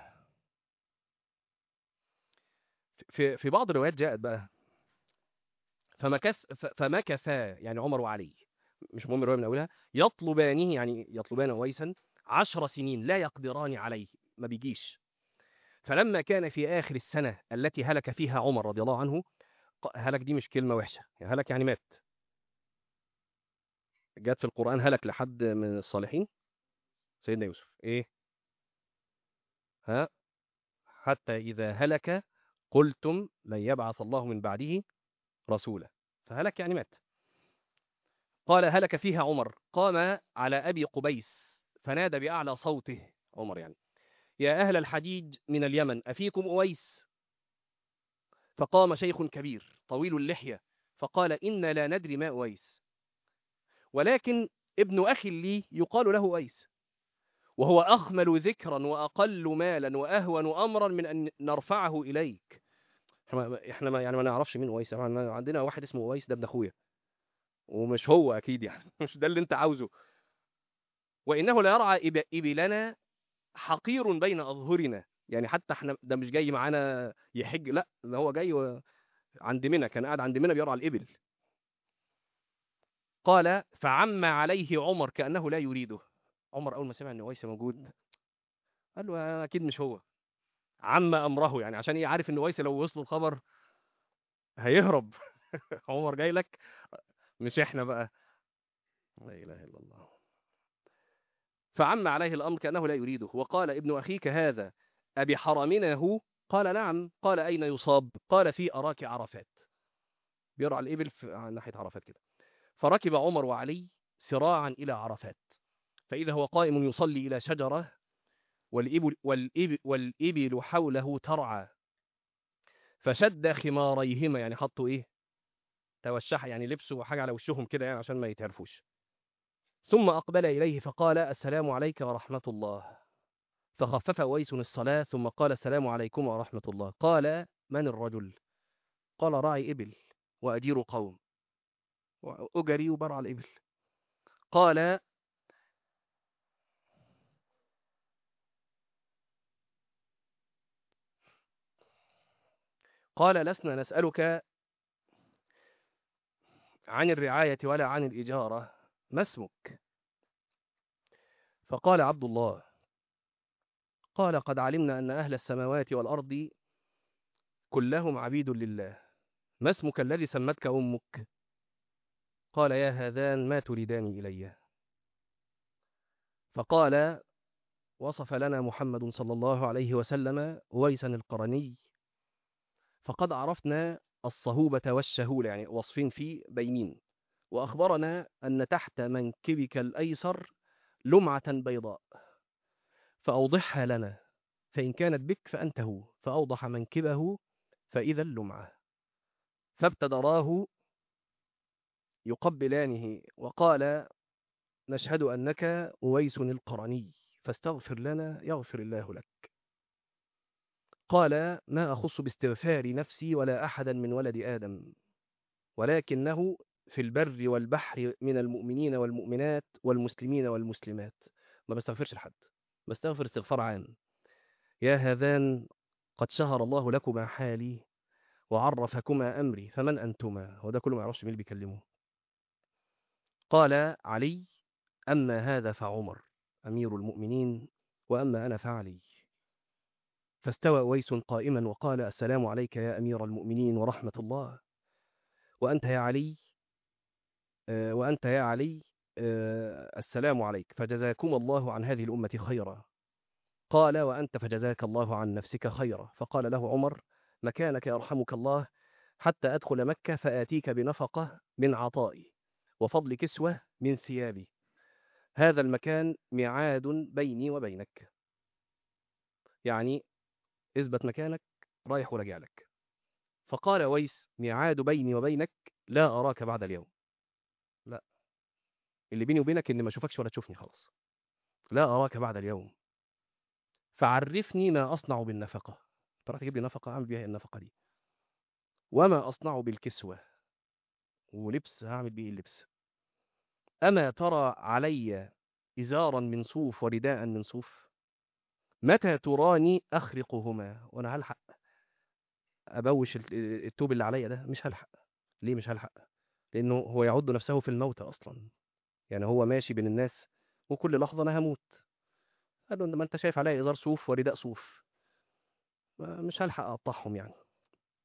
Speaker 1: في في بعض الروايات جاءت بقى فمكث ف- فمكثا يعني عمر وعلي مش مهم الروايه من اولها يطلبانه يعني يطلبان ويسا عشر سنين لا يقدران عليه ما بيجيش فلما كان في آخر السنة التي هلك فيها عمر رضي الله عنه ق- هلك دي مش كلمة وحشة يعني هلك يعني مات جت في القرآن هلك لحد من الصالحين سيدنا يوسف ايه ها حتى إذا هلك قلتم لن يبعث الله من بعده رسولا فهلك يعني مات قال هلك فيها عمر قام على أبي قبيس فنادى بأعلى صوته عمر يعني يا أهل الحديد من اليمن أفيكم أويس فقام شيخ كبير طويل اللحية فقال إنا لا ندري ما أويس ولكن ابن أخي لي يقال له أويس وهو أخمل ذكرا وأقل مالا وأهون أمرا من أن نرفعه إليك احنا ما- احنا ما يعني ما نعرفش مين أويس يعني عندنا واحد اسمه أويس ده ابن أخويا ومش هو أكيد يعني مش ده اللي أنت عاوزه وإنه لا يرعى إب- إبلنا حقير بين أظهرنا يعني حتى احنا ده مش جاي معانا يحج لا ده هو جاي و- عند منى كان قاعد عند منى بيرعى الإبل قال فعم عليه عمر كأنه لا يريده عمر أول ما سمع إن أويس موجود قال له أكيد مش هو عم أمره يعني عشان إيه عارف إن أويس لو وصله الخبر هيهرب عمر جاي لك مش إحنا بقى لا إله إلا الله فعم عليه الأمر كأنه لا يريده وقال ابن أخيك هذا أبي حرمنا هو قال نعم قال أين يصاب قال في أراك عرفات بيرعى الإبل في عن ناحية عرفات كده فركب عمر وعلي سراعا إلى عرفات فإذا هو قائم يصلي إلى شجرة والإبل, والإبل, والإبل حوله ترعى فشد خماريهما يعني حطوا إيه توشح يعني لبسوا حاجة على وشهم كده يعني عشان ما يتعرفوش ثم أقبل إليه فقال السلام عليك ورحمة الله فخفف أويس الصلاة ثم قال السلام عليكم ورحمة الله قال من الرجل قال راعي إبل وأدير قوم وأجري وبرع الإبل قال قال لسنا نسألك عن الرعاية ولا عن الإجارة ما اسمك فقال عبد الله قال قد علمنا أن أهل السماوات والأرض كلهم عبيد لله ما اسمك الذي سمتك أمك قال يا هذان ما تريدان إلي فقال وصف لنا محمد صلى الله عليه وسلم ويسا القرني فقد عرفنا الصهوبة والشهولة يعني وصفين في بينين وأخبرنا أن تحت منكبك الأيسر لمعة بيضاء فأوضحها لنا فإن كانت بك فأنت هو فأوضح منكبه فإذا اللمعة فابتدراه يقبلانه وقال نشهد أنك أويس القرني فاستغفر لنا يغفر الله لك قال ما أخص باستغفار نفسي ولا أحدا من ولد آدم ولكنه في البر والبحر من المؤمنين والمؤمنات والمسلمين والمسلمات ما بستغفرش لحد بستغفر استغفار عام يا هذان قد شهر الله لكما حالي وعرفكما أمري فمن أنتما هو ده كله ما يعرفش مين اللي بيكلمه قال علي أما هذا فعمر أمير المؤمنين وأما أنا فعلي فاستوى أويس قائما وقال السلام عليك يا أمير المؤمنين ورحمة الله وأنت يا علي آه، وأنت يا علي آه، السلام عليك فجزاكم الله عن هذه الأمة خيرا قال وأنت فجزاك الله عن نفسك خيرا فقال له عمر مكانك يرحمك الله حتى أدخل مكة فآتيك بنفقة من عطائي وفضل كسوة من ثيابي هذا المكان ميعاد بيني وبينك يعني اثبت مكانك رايح وراجع لك فقال ويس ميعاد بيني وبينك لا أراك بعد اليوم لا اللي بيني وبينك إني ما أشوفكش ولا تشوفني خلاص لا أراك بعد اليوم فعرفني ما أصنع بالنفقة ترى تجيب لي نفقة أعمل بيها إيه النفقة دي وما أصنع بالكسوة ولبس هعمل بيه اللبس أما ترى علي إزارا من صوف ورداء من صوف متى تراني أخرقهما وأنا هلحق أبوش الت- التوب اللي عليا ده مش هلحق ليه مش هلحق لأنه هو يعد نفسه في الموت أصلا يعني هو ماشي بين الناس وكل لحظة أنا هموت قال له ما أنت شايف عليا إزار صوف ورداء صوف ما- مش هلحق أقطعهم يعني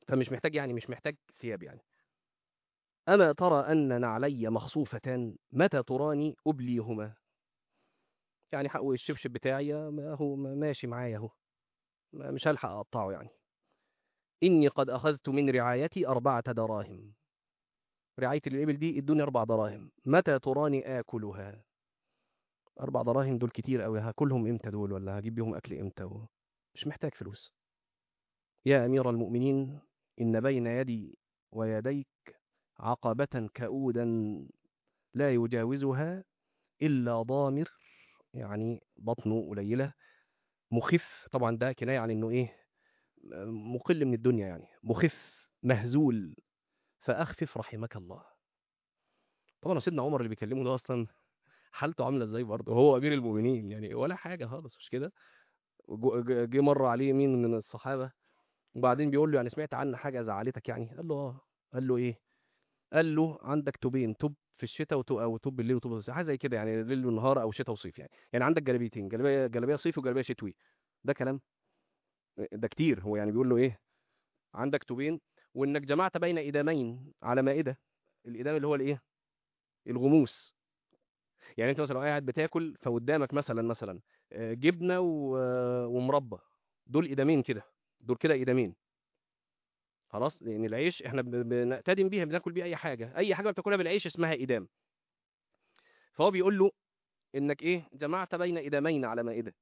Speaker 1: فمش محتاج يعني مش محتاج ثياب يعني أما ترى أن نعلي مخصوفتان متى تراني أبليهما يعني حق الشبشب بتاعي ما هو ماشي معايا اهو ما- مش هلحق أقطعه يعني إني قد أخذت من رعايتي أربعة دراهم رعاية الإبل دي ادوني أربع دراهم متى تراني آكلها أربع دراهم دول كتير أوي هاكلهم إمتى دول ولا هجيب بيهم أكل إمتى و... مش محتاج فلوس يا أمير المؤمنين إن بين يدي ويديك عقبة كؤودا لا يجاوزها إلا ضامر يعني بطنه قليلة مخف طبعا ده كناية عن إنه إيه مقل من الدنيا يعني مخف مهزول فأخفف رحمك الله طبعا سيدنا عمر اللي بيكلمه ده أصلا حالته عاملة إزاي برضه هو أمير المؤمنين يعني ولا حاجة خالص مش كده وجو- ج- جه مرة عليه مين من الصحابة وبعدين بيقول له يعني سمعت عن حاجة زعلتك يعني قال له اه قال له ايه قال له عندك توبين توب في الشتاء وتوب او توب بالليل وتوب بالصيف حاجه زي كده يعني ليل ونهار او شتاء وصيف يعني يعني عندك جلابيتين جلابيه جلابيه صيف وجلابيه شتوي ده كلام ده كتير هو يعني بيقول له ايه عندك توبين وانك جمعت بين ادامين على مائده الادام اللي هو الايه الغموس يعني انت مثلا لو قاعد بتاكل فقدامك مثلا مثلا آه، جبنه و- ومربى دول ادامين كده دول كده ادامين خلاص لان العيش احنا ب- بنقتدم بيها بناكل بيه اي حاجه اي حاجه بتاكلها بالعيش اسمها ادام فهو بيقول له انك ايه جمعت بين ادامين على مائده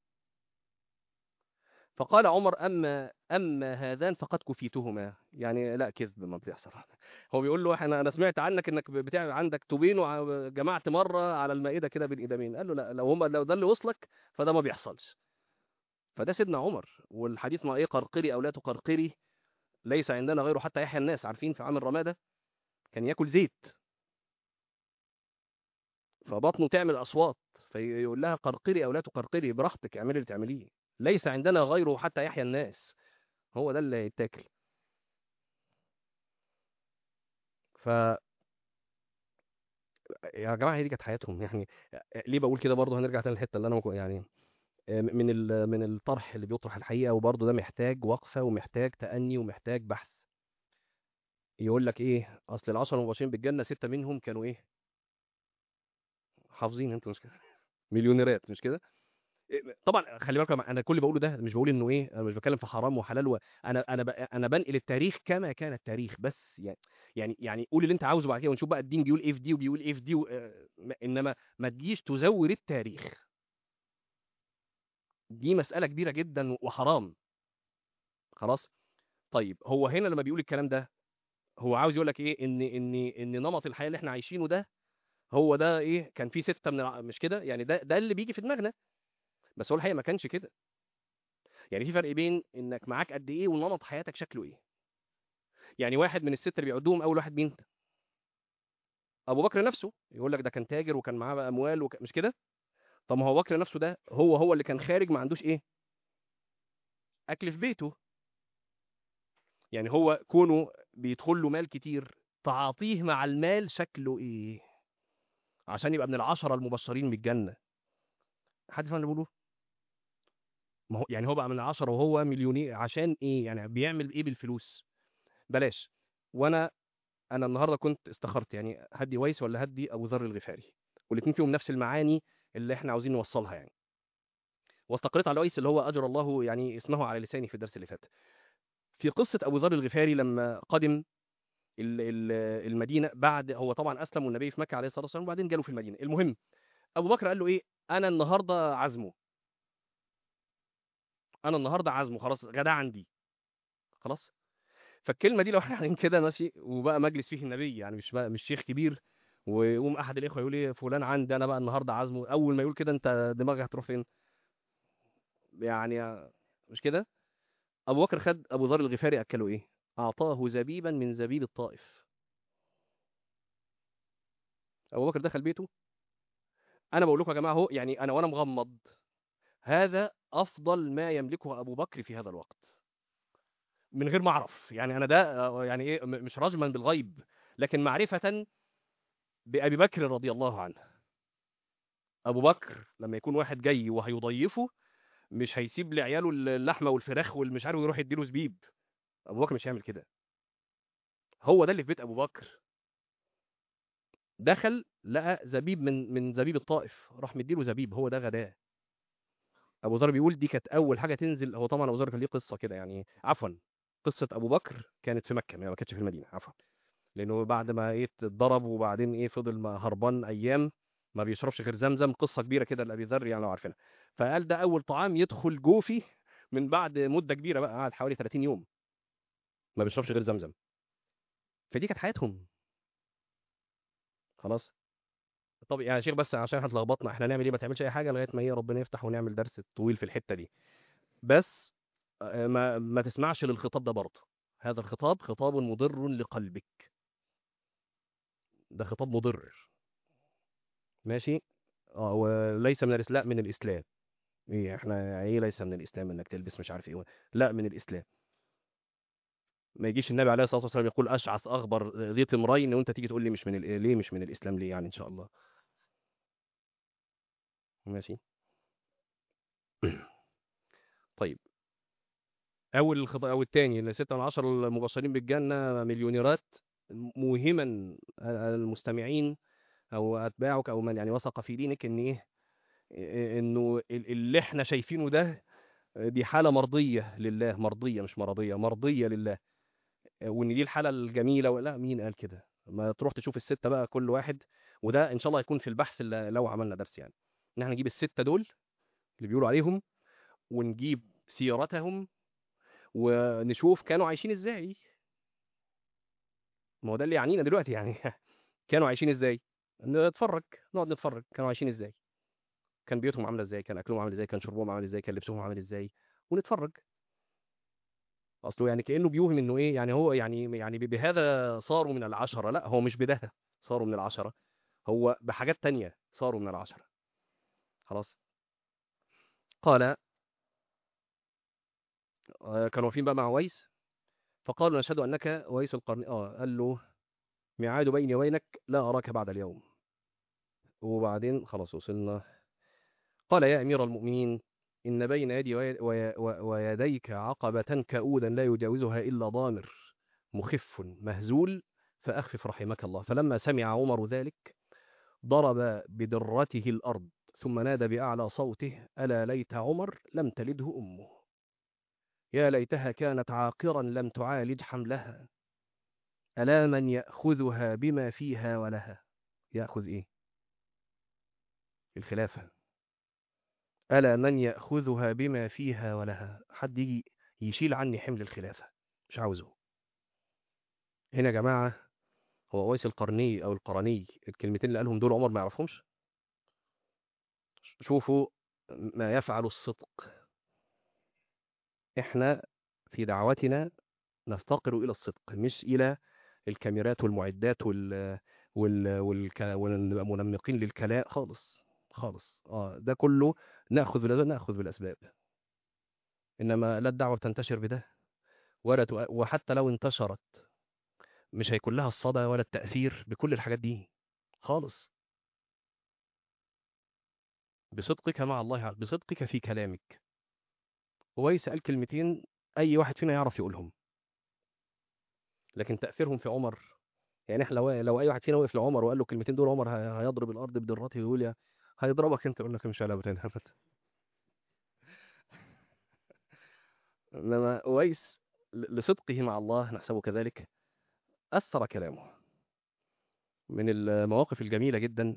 Speaker 1: فقال عمر اما اما هذان فقد كفيتهما يعني لا كذب ما بيحصل هو بيقول له انا انا سمعت عنك انك بتاع عندك توبين وجمعت مره على المائده كده بالادامين قال له لا لو هم لو ده اللي وصلك فده ما بيحصلش فده سيدنا عمر والحديث ما ايه قرقري او لا تقرقري ليس عندنا غيره حتى يحيى الناس عارفين في عام الرماده كان ياكل زيت فبطنه تعمل اصوات فيقول لها قرقري او لا تقرقري براحتك اعملي اللي تعمليه ليس عندنا غيره حتى يحيى الناس هو ده اللي يتاكل ف يا جماعه هي دي كانت حياتهم يعني ليه بقول كده برضه هنرجع تاني للحته اللي انا مكو- يعني من ال- من الطرح اللي بيطرح الحقيقه وبرضه ده محتاج وقفه ومحتاج تأني ومحتاج بحث يقول لك ايه اصل العشرة المباشرين بالجنه سته منهم كانوا ايه حافظين انتوا مش كده مليونيرات مش كده إيه، طبعا خلي بالك انا كل اللي بقوله ده مش بقول انه ايه انا مش بتكلم في حرام وحلال و... انا انا ب... انا بنقل التاريخ كما كان التاريخ بس يعني يعني يعني قول اللي انت عاوزه بعد كده ونشوف بقى الدين بيقول ايه في دي وبيقول ايه في دي و... آه، م- انما ما تجيش تزور التاريخ دي مسألة كبيرة جدا وحرام خلاص طيب هو هنا لما بيقول الكلام ده هو عاوز يقول لك ايه ان ان ان نمط الحياة اللي احنا عايشينه ده هو ده ايه كان فيه ستة من الع... مش كده يعني ده ده اللي بيجي في دماغنا بس هو الحقيقة ما كانش كده يعني في فرق بين انك معاك قد ايه ونمط حياتك شكله ايه يعني واحد من الستة اللي بيعدوهم اول واحد مين ابو بكر نفسه يقول لك ده كان تاجر وكان معاه بقى اموال وك... مش كده طب ما هو ابو بكر نفسه ده هو هو اللي كان خارج ما عندوش ايه اكل في بيته يعني هو كونه بيدخل له مال كتير تعاطيه مع المال شكله ايه عشان يبقى من العشرة المبشرين بالجنة حد فاهم اللي بقوله ما هو يعني هو بقى من العشرة وهو مليونير عشان ايه يعني بيعمل ايه بالفلوس بلاش وانا انا النهارده كنت استخرت يعني هدي ويس ولا هدي ابو ذر الغفاري والاثنين فيهم نفس المعاني اللي احنا عاوزين نوصلها يعني واستقريت على ويس اللي هو اجر الله يعني اسمه على لساني في الدرس اللي فات في قصه ابو ذر الغفاري لما قدم ال- ال- المدينه بعد هو طبعا اسلم والنبي في مكه عليه الصلاه والسلام وبعدين جاله في المدينه المهم ابو بكر قال له ايه انا النهارده عزمه انا النهارده عزمه خلاص جدع عندي خلاص فالكلمه دي لو احنا قاعدين كده ماشي وبقى مجلس فيه النبي يعني مش بقى مش شيخ كبير ويقوم احد الاخوه يقول ايه فلان عندي انا بقى النهارده عزمه اول ما يقول كده انت دماغك هتروح فين يعني مش كده ابو بكر خد ابو ذر الغفاري اكله ايه اعطاه زبيبا من زبيب الطائف ابو بكر دخل بيته انا بقول لكم يا جماعه اهو يعني انا وانا مغمض هذا افضل ما يملكه ابو بكر في هذا الوقت من غير ما اعرف يعني انا ده آه، يعني ايه م- مش رجما بالغيب لكن معرفه بابي بكر رضي الله عنه ابو بكر لما يكون واحد جاي وهيضيفه مش هيسيب لعياله اللحمه والفراخ والمش عارف ويروح يديله زبيب ابو بكر مش هيعمل كده هو ده اللي في بيت ابو بكر دخل لقى زبيب من من زبيب الطائف راح مديله زبيب هو ده غداه ابو ذر بيقول دي كانت اول حاجه تنزل هو طبعا ابو ذر كان ليه قصه كده يعني عفوا قصه ابو بكر كانت في مكه ما كانتش في المدينه عفوا لانه بعد ما ايه اتضرب وبعدين ايه فضل ما هربان ايام ما بيشربش غير زمزم قصه كبيره كده لابي ذر يعني لو عارفينها فقال ده اول طعام يدخل جوفي من بعد مده كبيره بقى قعد حوالي 30 يوم ما بيشربش غير زمزم فدي كانت حياتهم خلاص طب يا شيخ بس عشان هتلخبطنا احنا نعمل ايه ما تعملش اي حاجه لغايه ما ايه ربنا يفتح ونعمل درس طويل في الحته دي بس آه، ما ما تسمعش للخطاب ده برضه هذا الخطاب خطاب مضر لقلبك ده خطاب مضر ماشي اه وليس من الاسلام من الاسلام ايه احنا ايه ليس من الاسلام انك تلبس مش عارف ايه لا من الاسلام ما يجيش النبي عليه الصلاه والسلام يقول اشعث اغبر ذي تمرين وانت تيجي تقول لي مش من ال- ليه مش من الاسلام ليه يعني ان شاء الله ماشي طيب اول الخطاب او الثاني ان 6 من 10 المبشرين بالجنه مليونيرات موهما المستمعين او اتباعك او من يعني وثق في دينك ان ايه إيه انه ال- اللي احنا شايفينه ده دي حاله مرضيه لله مرضيه مش مرضيه مرضيه لله وان دي الحاله الجميله ولا مين قال كده ما تروح تشوف السته بقى كل واحد وده ان شاء الله هيكون في البحث اللي لو عملنا درس يعني ان احنا نجيب السته دول اللي بيقولوا عليهم ونجيب سيرتهم ونشوف كانوا عايشين ازاي ما هو ده اللي يعنينا دلوقتي يعني كانوا عايشين ازاي نتفرج نقعد نتفرج كانوا عايشين ازاي كان بيوتهم عامله ازاي كان اكلهم عامل ازاي كان شربهم عامل ازاي كان لبسهم عامل ازاي ونتفرج اصله يعني كانه بيوهم انه ايه يعني هو يعني يعني بهذا صاروا من العشره لا هو مش بده صاروا من العشره هو بحاجات تانية صاروا من العشره خلاص قال آه، كانوا واقفين بقى مع ويس فقالوا نشهد انك ويس القرني اه قال له ميعاد بيني وبينك لا اراك بعد اليوم وبعدين خلاص وصلنا قال يا امير المؤمنين ان بين يدي وي- وي- و- ويديك عقبه كؤودا لا يجاوزها الا ضامر مخف مهزول فاخفف رحمك الله فلما سمع عمر ذلك ضرب بدرته الارض ثم نادى باعلى صوته الا ليت عمر لم تلده امه يا ليتها كانت عاقرا لم تعالج حملها ألا من يأخذها بما فيها ولها يأخذ إيه الخلافة ألا من يأخذها بما فيها ولها حد يجي يشيل عني حمل الخلافة مش عاوزه هنا يا جماعة هو أويس القرني أو القرني الكلمتين اللي قالهم دول عمر ما يعرفهمش شوفوا ما يفعل الصدق احنا في دعوتنا نفتقر إلى الصدق مش إلى الكاميرات والمعدات وال وال والك... ونبقى منمقين للكلام خالص خالص اه ده كله ناخذ بالاسباب ناخذ بالاسباب انما لا الدعوه بتنتشر بده ولا تؤ... وحتى لو انتشرت مش هيكون لها الصدى ولا التاثير بكل الحاجات دي خالص بصدقك مع الله عز- بصدقك في كلامك ويس قال كلمتين اي واحد فينا يعرف يقولهم لكن تاثيرهم في عمر يعني احنا لو لو اي واحد فينا وقف لعمر وقال له الكلمتين دول عمر هي- هيضرب الارض بدراته ويقول يا هيضربك انت يقول لك مش على ابدا ابدا انما اويس ل- لصدقه مع الله نحسبه كذلك اثر كلامه من المواقف الجميله جدا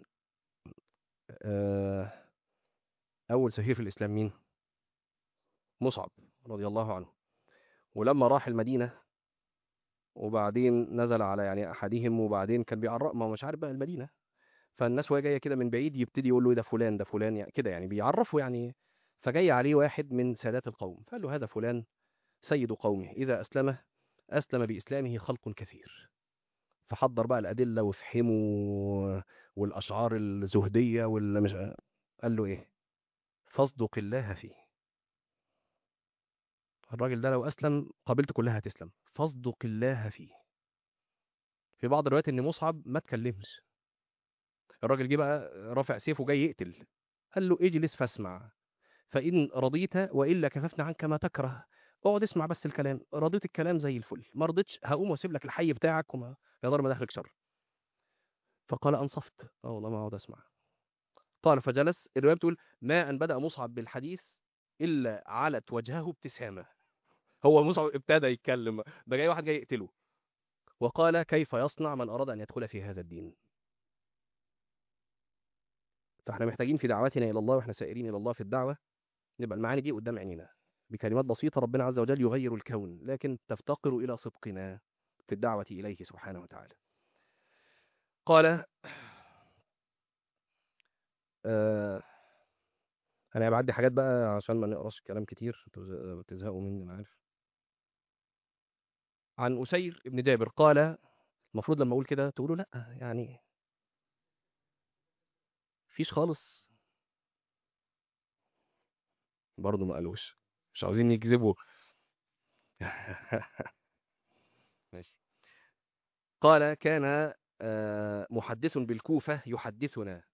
Speaker 1: آه، اول سفير في الاسلام مين مصعب رضي الله عنه ولما راح المدينه وبعدين نزل على يعني احدهم وبعدين كان بيعرف ما هو مش عارف بقى المدينه فالناس وهي جايه كده من بعيد يبتدي يقول له إيه ده فلان ده فلان يعني كده يعني بيعرفه يعني فجاي عليه واحد من سادات القوم فقال له هذا فلان سيد قومه اذا اسلم اسلم باسلامه خلق كثير فحضر بقى الادله وافحمه والاشعار الزهديه واللي مش قال له ايه فاصدق الله فيه الراجل ده لو اسلم قبيلته كلها هتسلم فاصدق الله فيه في بعض الروايات ان مصعب ما اتكلمش الراجل جه بقى رافع سيفه جاي يقتل قال له اجلس فاسمع فإن رضيت وإلا كففنا عنك ما تكره اقعد اسمع بس الكلام رضيت الكلام زي الفل ما رضيتش هقوم واسيب لك الحي بتاعك وما يا دار ما دخلك شر فقال انصفت اه والله ما اقعد اسمع قال فجلس الروايه بتقول ما ان بدا مصعب بالحديث الا علت وجهه ابتسامه هو مصعب ابتدى يتكلم ده جاي واحد جاي يقتله وقال كيف يصنع من اراد ان يدخل في هذا الدين فاحنا محتاجين في دعوتنا الى الله واحنا سائرين الى الله في الدعوه نبقى المعاني دي قدام عينينا بكلمات بسيطه ربنا عز وجل يغير الكون لكن تفتقر الى صدقنا في الدعوه اليه سبحانه وتعالى قال آه انا بعدي حاجات بقى عشان ما نقراش كلام كتير انتوا بتزهقوا مني انا عارف عن أسير ابن جابر قال المفروض لما اقول كده تقولوا لا يعني فيش خالص برضه ما قالوش مش عاوزين يكذبوا ماشي قال كان آه، محدث بالكوفة يحدثنا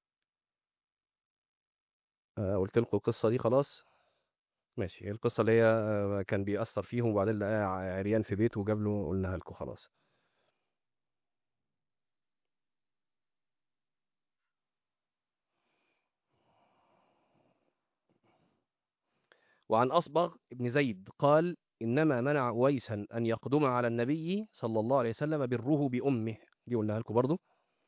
Speaker 1: آه، قلت لكم القصة دي خلاص ماشي هي القصة اللي هي آه، كان بيأثر فيهم وبعدين لقاه عريان في بيته وجاب له قلناها لكم خلاص وعن أصبغ ابن زيد قال إنما منع ويسا أن يقدم على النبي صلى الله عليه وسلم بره بأمه دي قلناها لكم برضو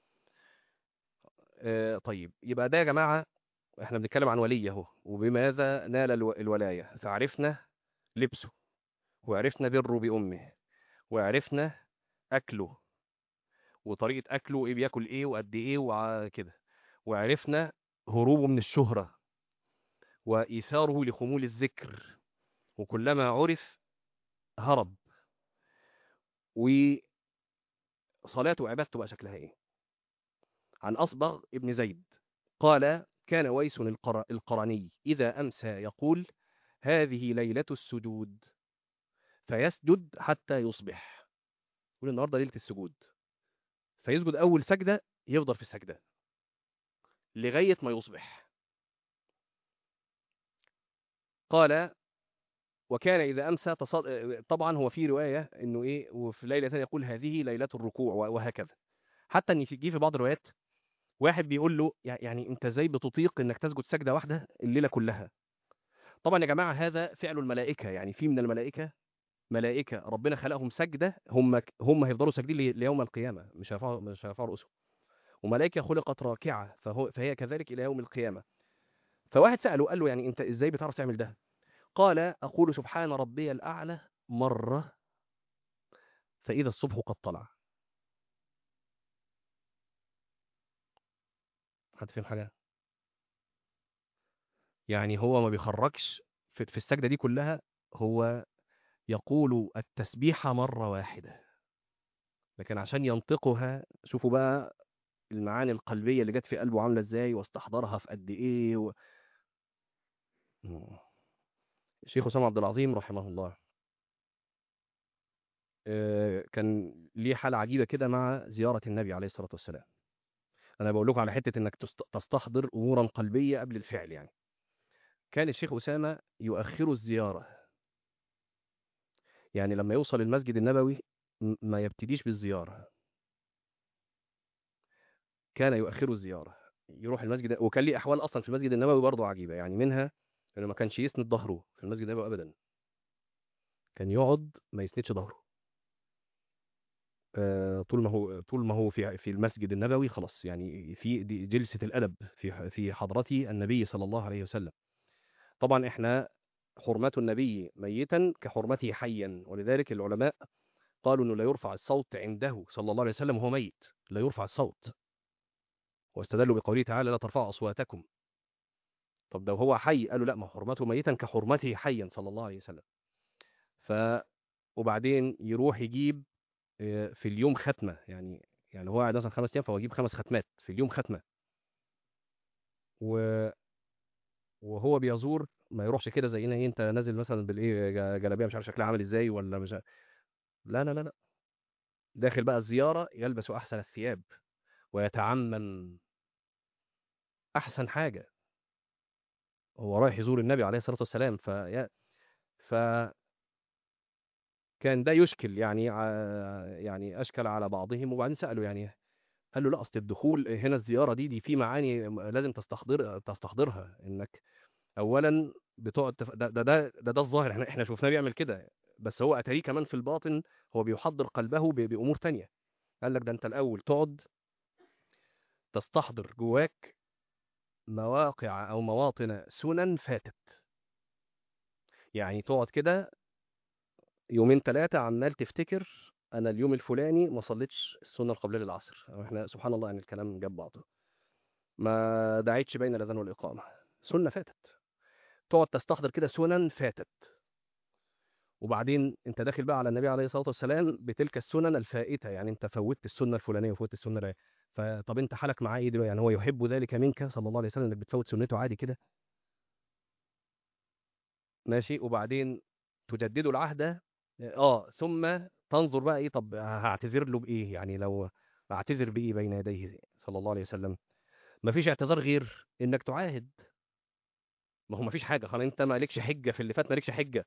Speaker 1: آه طيب يبقى ده يا جماعة احنا بنتكلم عن ولي اهو وبماذا نال الو- الولاية فعرفنا لبسه وعرفنا بره بأمه وعرفنا أكله وطريقة أكله إيه بياكل إيه وقد إيه وكده وعرفنا هروبه من الشهرة وإيثاره لخمول الذكر وكلما عرف هرب وصلاته وعبادته بقى شكلها إيه عن أصبغ ابن زيد قال كان ويس القر... القرني إذا أمسى يقول هذه ليلة السجود فيسجد حتى يصبح يقول النهارده ليلة السجود فيسجد أول سجدة يفضل في السجدة لغاية ما يصبح قال وكان إذا أمسى تصد... طبعا هو في رواية إنه إيه وفي ليلة ثانية يقول هذه ليلة الركوع وهكذا حتى إن في جه في بعض الروايات واحد بيقول له يع- يعني أنت إزاي بتطيق إنك تسجد سجدة واحدة الليلة كلها طبعا يا جماعة هذا فعل الملائكة يعني في من الملائكة ملائكة ربنا خلقهم سجدة هم هم هيفضلوا ساجدين لي- ليوم القيامة مش هيرفعوا مش هيرفعوا رؤوسهم وملائكة خلقت راكعة فهو فهي كذلك إلى يوم القيامة فواحد سأله قال له يعني أنت إزاي بتعرف تعمل ده قال أقول سبحان ربي الأعلى مرة فإذا الصبح قد طلع حد فين حاجة يعني هو ما بيخرجش في في السجدة دي كلها هو يقول التسبيح مرة واحدة لكن عشان ينطقها شوفوا بقى المعاني القلبية اللي جت في قلبه عاملة ازاي واستحضرها في قد ايه و... مم. الشيخ أسامة عبد العظيم رحمه الله آه، كان ليه حالة عجيبة كده مع زيارة النبي عليه الصلاة والسلام أنا بقول لكم على حتة إنك تست- تستحضر أمورا قلبية قبل الفعل يعني كان الشيخ أسامة يؤخر الزيارة يعني لما يوصل المسجد النبوي م- ما يبتديش بالزيارة كان يؤخر الزيارة يروح المسجد وكان ليه أحوال أصلا في المسجد النبوي برضه عجيبة يعني منها إنه ما كانش يسند ظهره في المسجد النبوي أبدا كان يقعد ما يسندش ظهره آه، طول ما هو طول ما هو في في المسجد النبوي خلاص يعني في دي جلسة الأدب في في حضرة النبي صلى الله عليه وسلم طبعا احنا حرمة النبي ميتا كحرمته حيا ولذلك العلماء قالوا انه لا يرفع الصوت عنده صلى الله عليه وسلم وهو ميت لا يرفع الصوت واستدلوا بقوله تعالى لا ترفعوا اصواتكم طب لو هو حي قالوا لا ما حرمته ميتا كحرمته حيا صلى الله عليه وسلم ف وبعدين يروح يجيب آه، في اليوم ختمه يعني يعني هو قاعد مثلا خمس ايام فهو يجيب خمس ختمات في اليوم ختمه و... وهو بيزور ما يروحش كده زينا ايه انت نازل مثلا بالايه ج- جلابيه مش عارف شكلها عامل ازاي ولا مش عارف. لا لا لا لا داخل بقى الزياره يلبس احسن الثياب ويتعمم احسن حاجه هو رايح يزور النبي عليه الصلاه والسلام ف ف كان ده يشكل يعني ع يعني أشكل على بعضهم وبعدين سأله يعني قال له: "لأ أصل الدخول هنا الزيارة دي، دي في معاني م لازم تستحضر تستحضرها، إنك أولًا بتقعد تف" ده ده ده ده ده الظاهر إحنا إحنا شُفناه بيعمل كده، بس هو أتاريه كمان في الباطن هو بيحضّر قلبه ب بأمور تانية، قال لك ده أنت الأول تقعد تستحضر جواك مواقع أو مواطن سُنَن فاتت. يعني تقعد كده يومين 3 عمّال تفتكر أنا اليوم الفلاني ما صليتش السنة القبلية للعصر، هو إحنا سبحان الله يعني الكلام جاب بعضه. ما دعيتش بين الأذان والإقامة، سنة فاتت. تقعد تستحضر كده سُنَن فاتت. وبعدين أنت داخل بقى على النبي عليه الصلاة والسلام بتلك السُنَن الفائتة، يعني أنت فوّتّ السنة الفلانية وفوّتّ السنة ال فطَب أنت حالك معاه إيه دلوقتي؟ يعني هو يحب ذلك منك صلى الله عليه وسلم إنك بتفوّت سنته عادي كده؟ ماشي، وبعدين تجددوا العهد آه، ثم تنظر بقى إيه طَب هاعتذر له بإيه؟ يعني لو أعتذر بإيه بين يديه صلى الله عليه وسلم؟ ما فيش اعتذار غير إنك تعاهد. ما هو ما فيش حاجة، خلاص أنت ما لكش حِجة في اللي فات، ما لكش حِجة.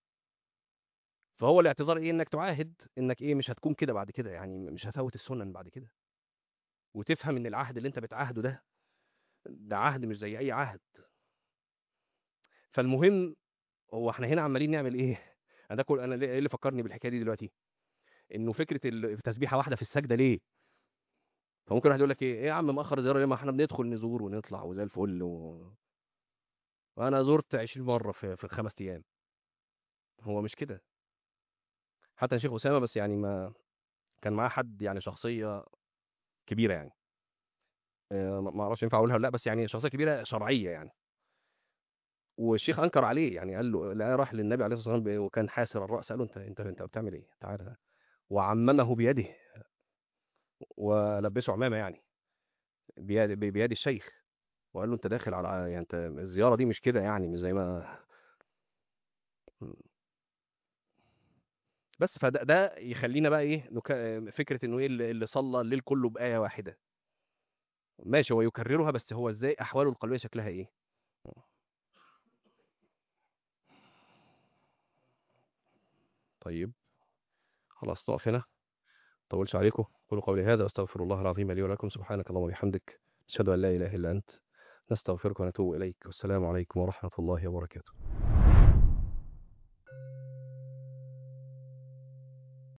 Speaker 1: فهو الاعتذار إيه؟ إنك تعاهد إنك إيه، مش هتكون كده بعد كده، يعني مش هافوّت السُنَن بعد كده. وتفهم إن العهد اللي أنت بتعاهده ده، ده عهد مش زي أي عهد. فالمهم هو إحنا هنا عمّالين نعمل إيه؟ أنا ده كل أنا ليه إيه اللي فكّرني بالحكاية دي دلوقتي؟ إنه فكرة ال تسبيحة واحدة في السجدة ليه؟ فممكن واحد يقول لك إيه، إيه يا عم مأخّر زيارة ليه؟ ما إحنا بندخل نزور ونطلع وزي الفل و وأنا زُرت 20 مرّة في في ال5 أيام. هو مش كده. حتى الشيخ أسامة بس يعني ما كان معاه حد يعني شخصية كبيرة يعني. آآ ما ما أعرفش ينفع أقولها والّا لأ، بس يعني شخصية كبيرة شرعية يعني. والشيخ أنكر عليه، يعني قال له لقاه راح للنبي عليه الصلاة والسلام ب وكان حاسر الرأس، قال له: "أنت أنت أنت بتعمل إيه؟ تعالَ." وعمّمه بيده. ولبّسه عمامة يعني. بيد ب بيد الشيخ. وقال له: "أنت داخل على يعني أنت الزيارة دي مش كده يعني، مش زي ما" إمم. بس فده ده يخلّينا بقى إيه، نك فكرة إنه إيه ال اللي صلّى الليل كُلّه بآية واحدة. ماشي هو يكررها بس هو إزاي أحواله القلبية شكلها إيه؟ إمم. طيب. خلاص نقف هنا، ما أطوّلش عليكم، أقول قولي هذا وأستغفر الله العظيم لي ولكم، سبحانك اللهم وبحمدك، أشهد أن لا إله إلا أنت، نستغفرك ونتوب إليك، والسلام عليكم ورحمة الله وبركاته.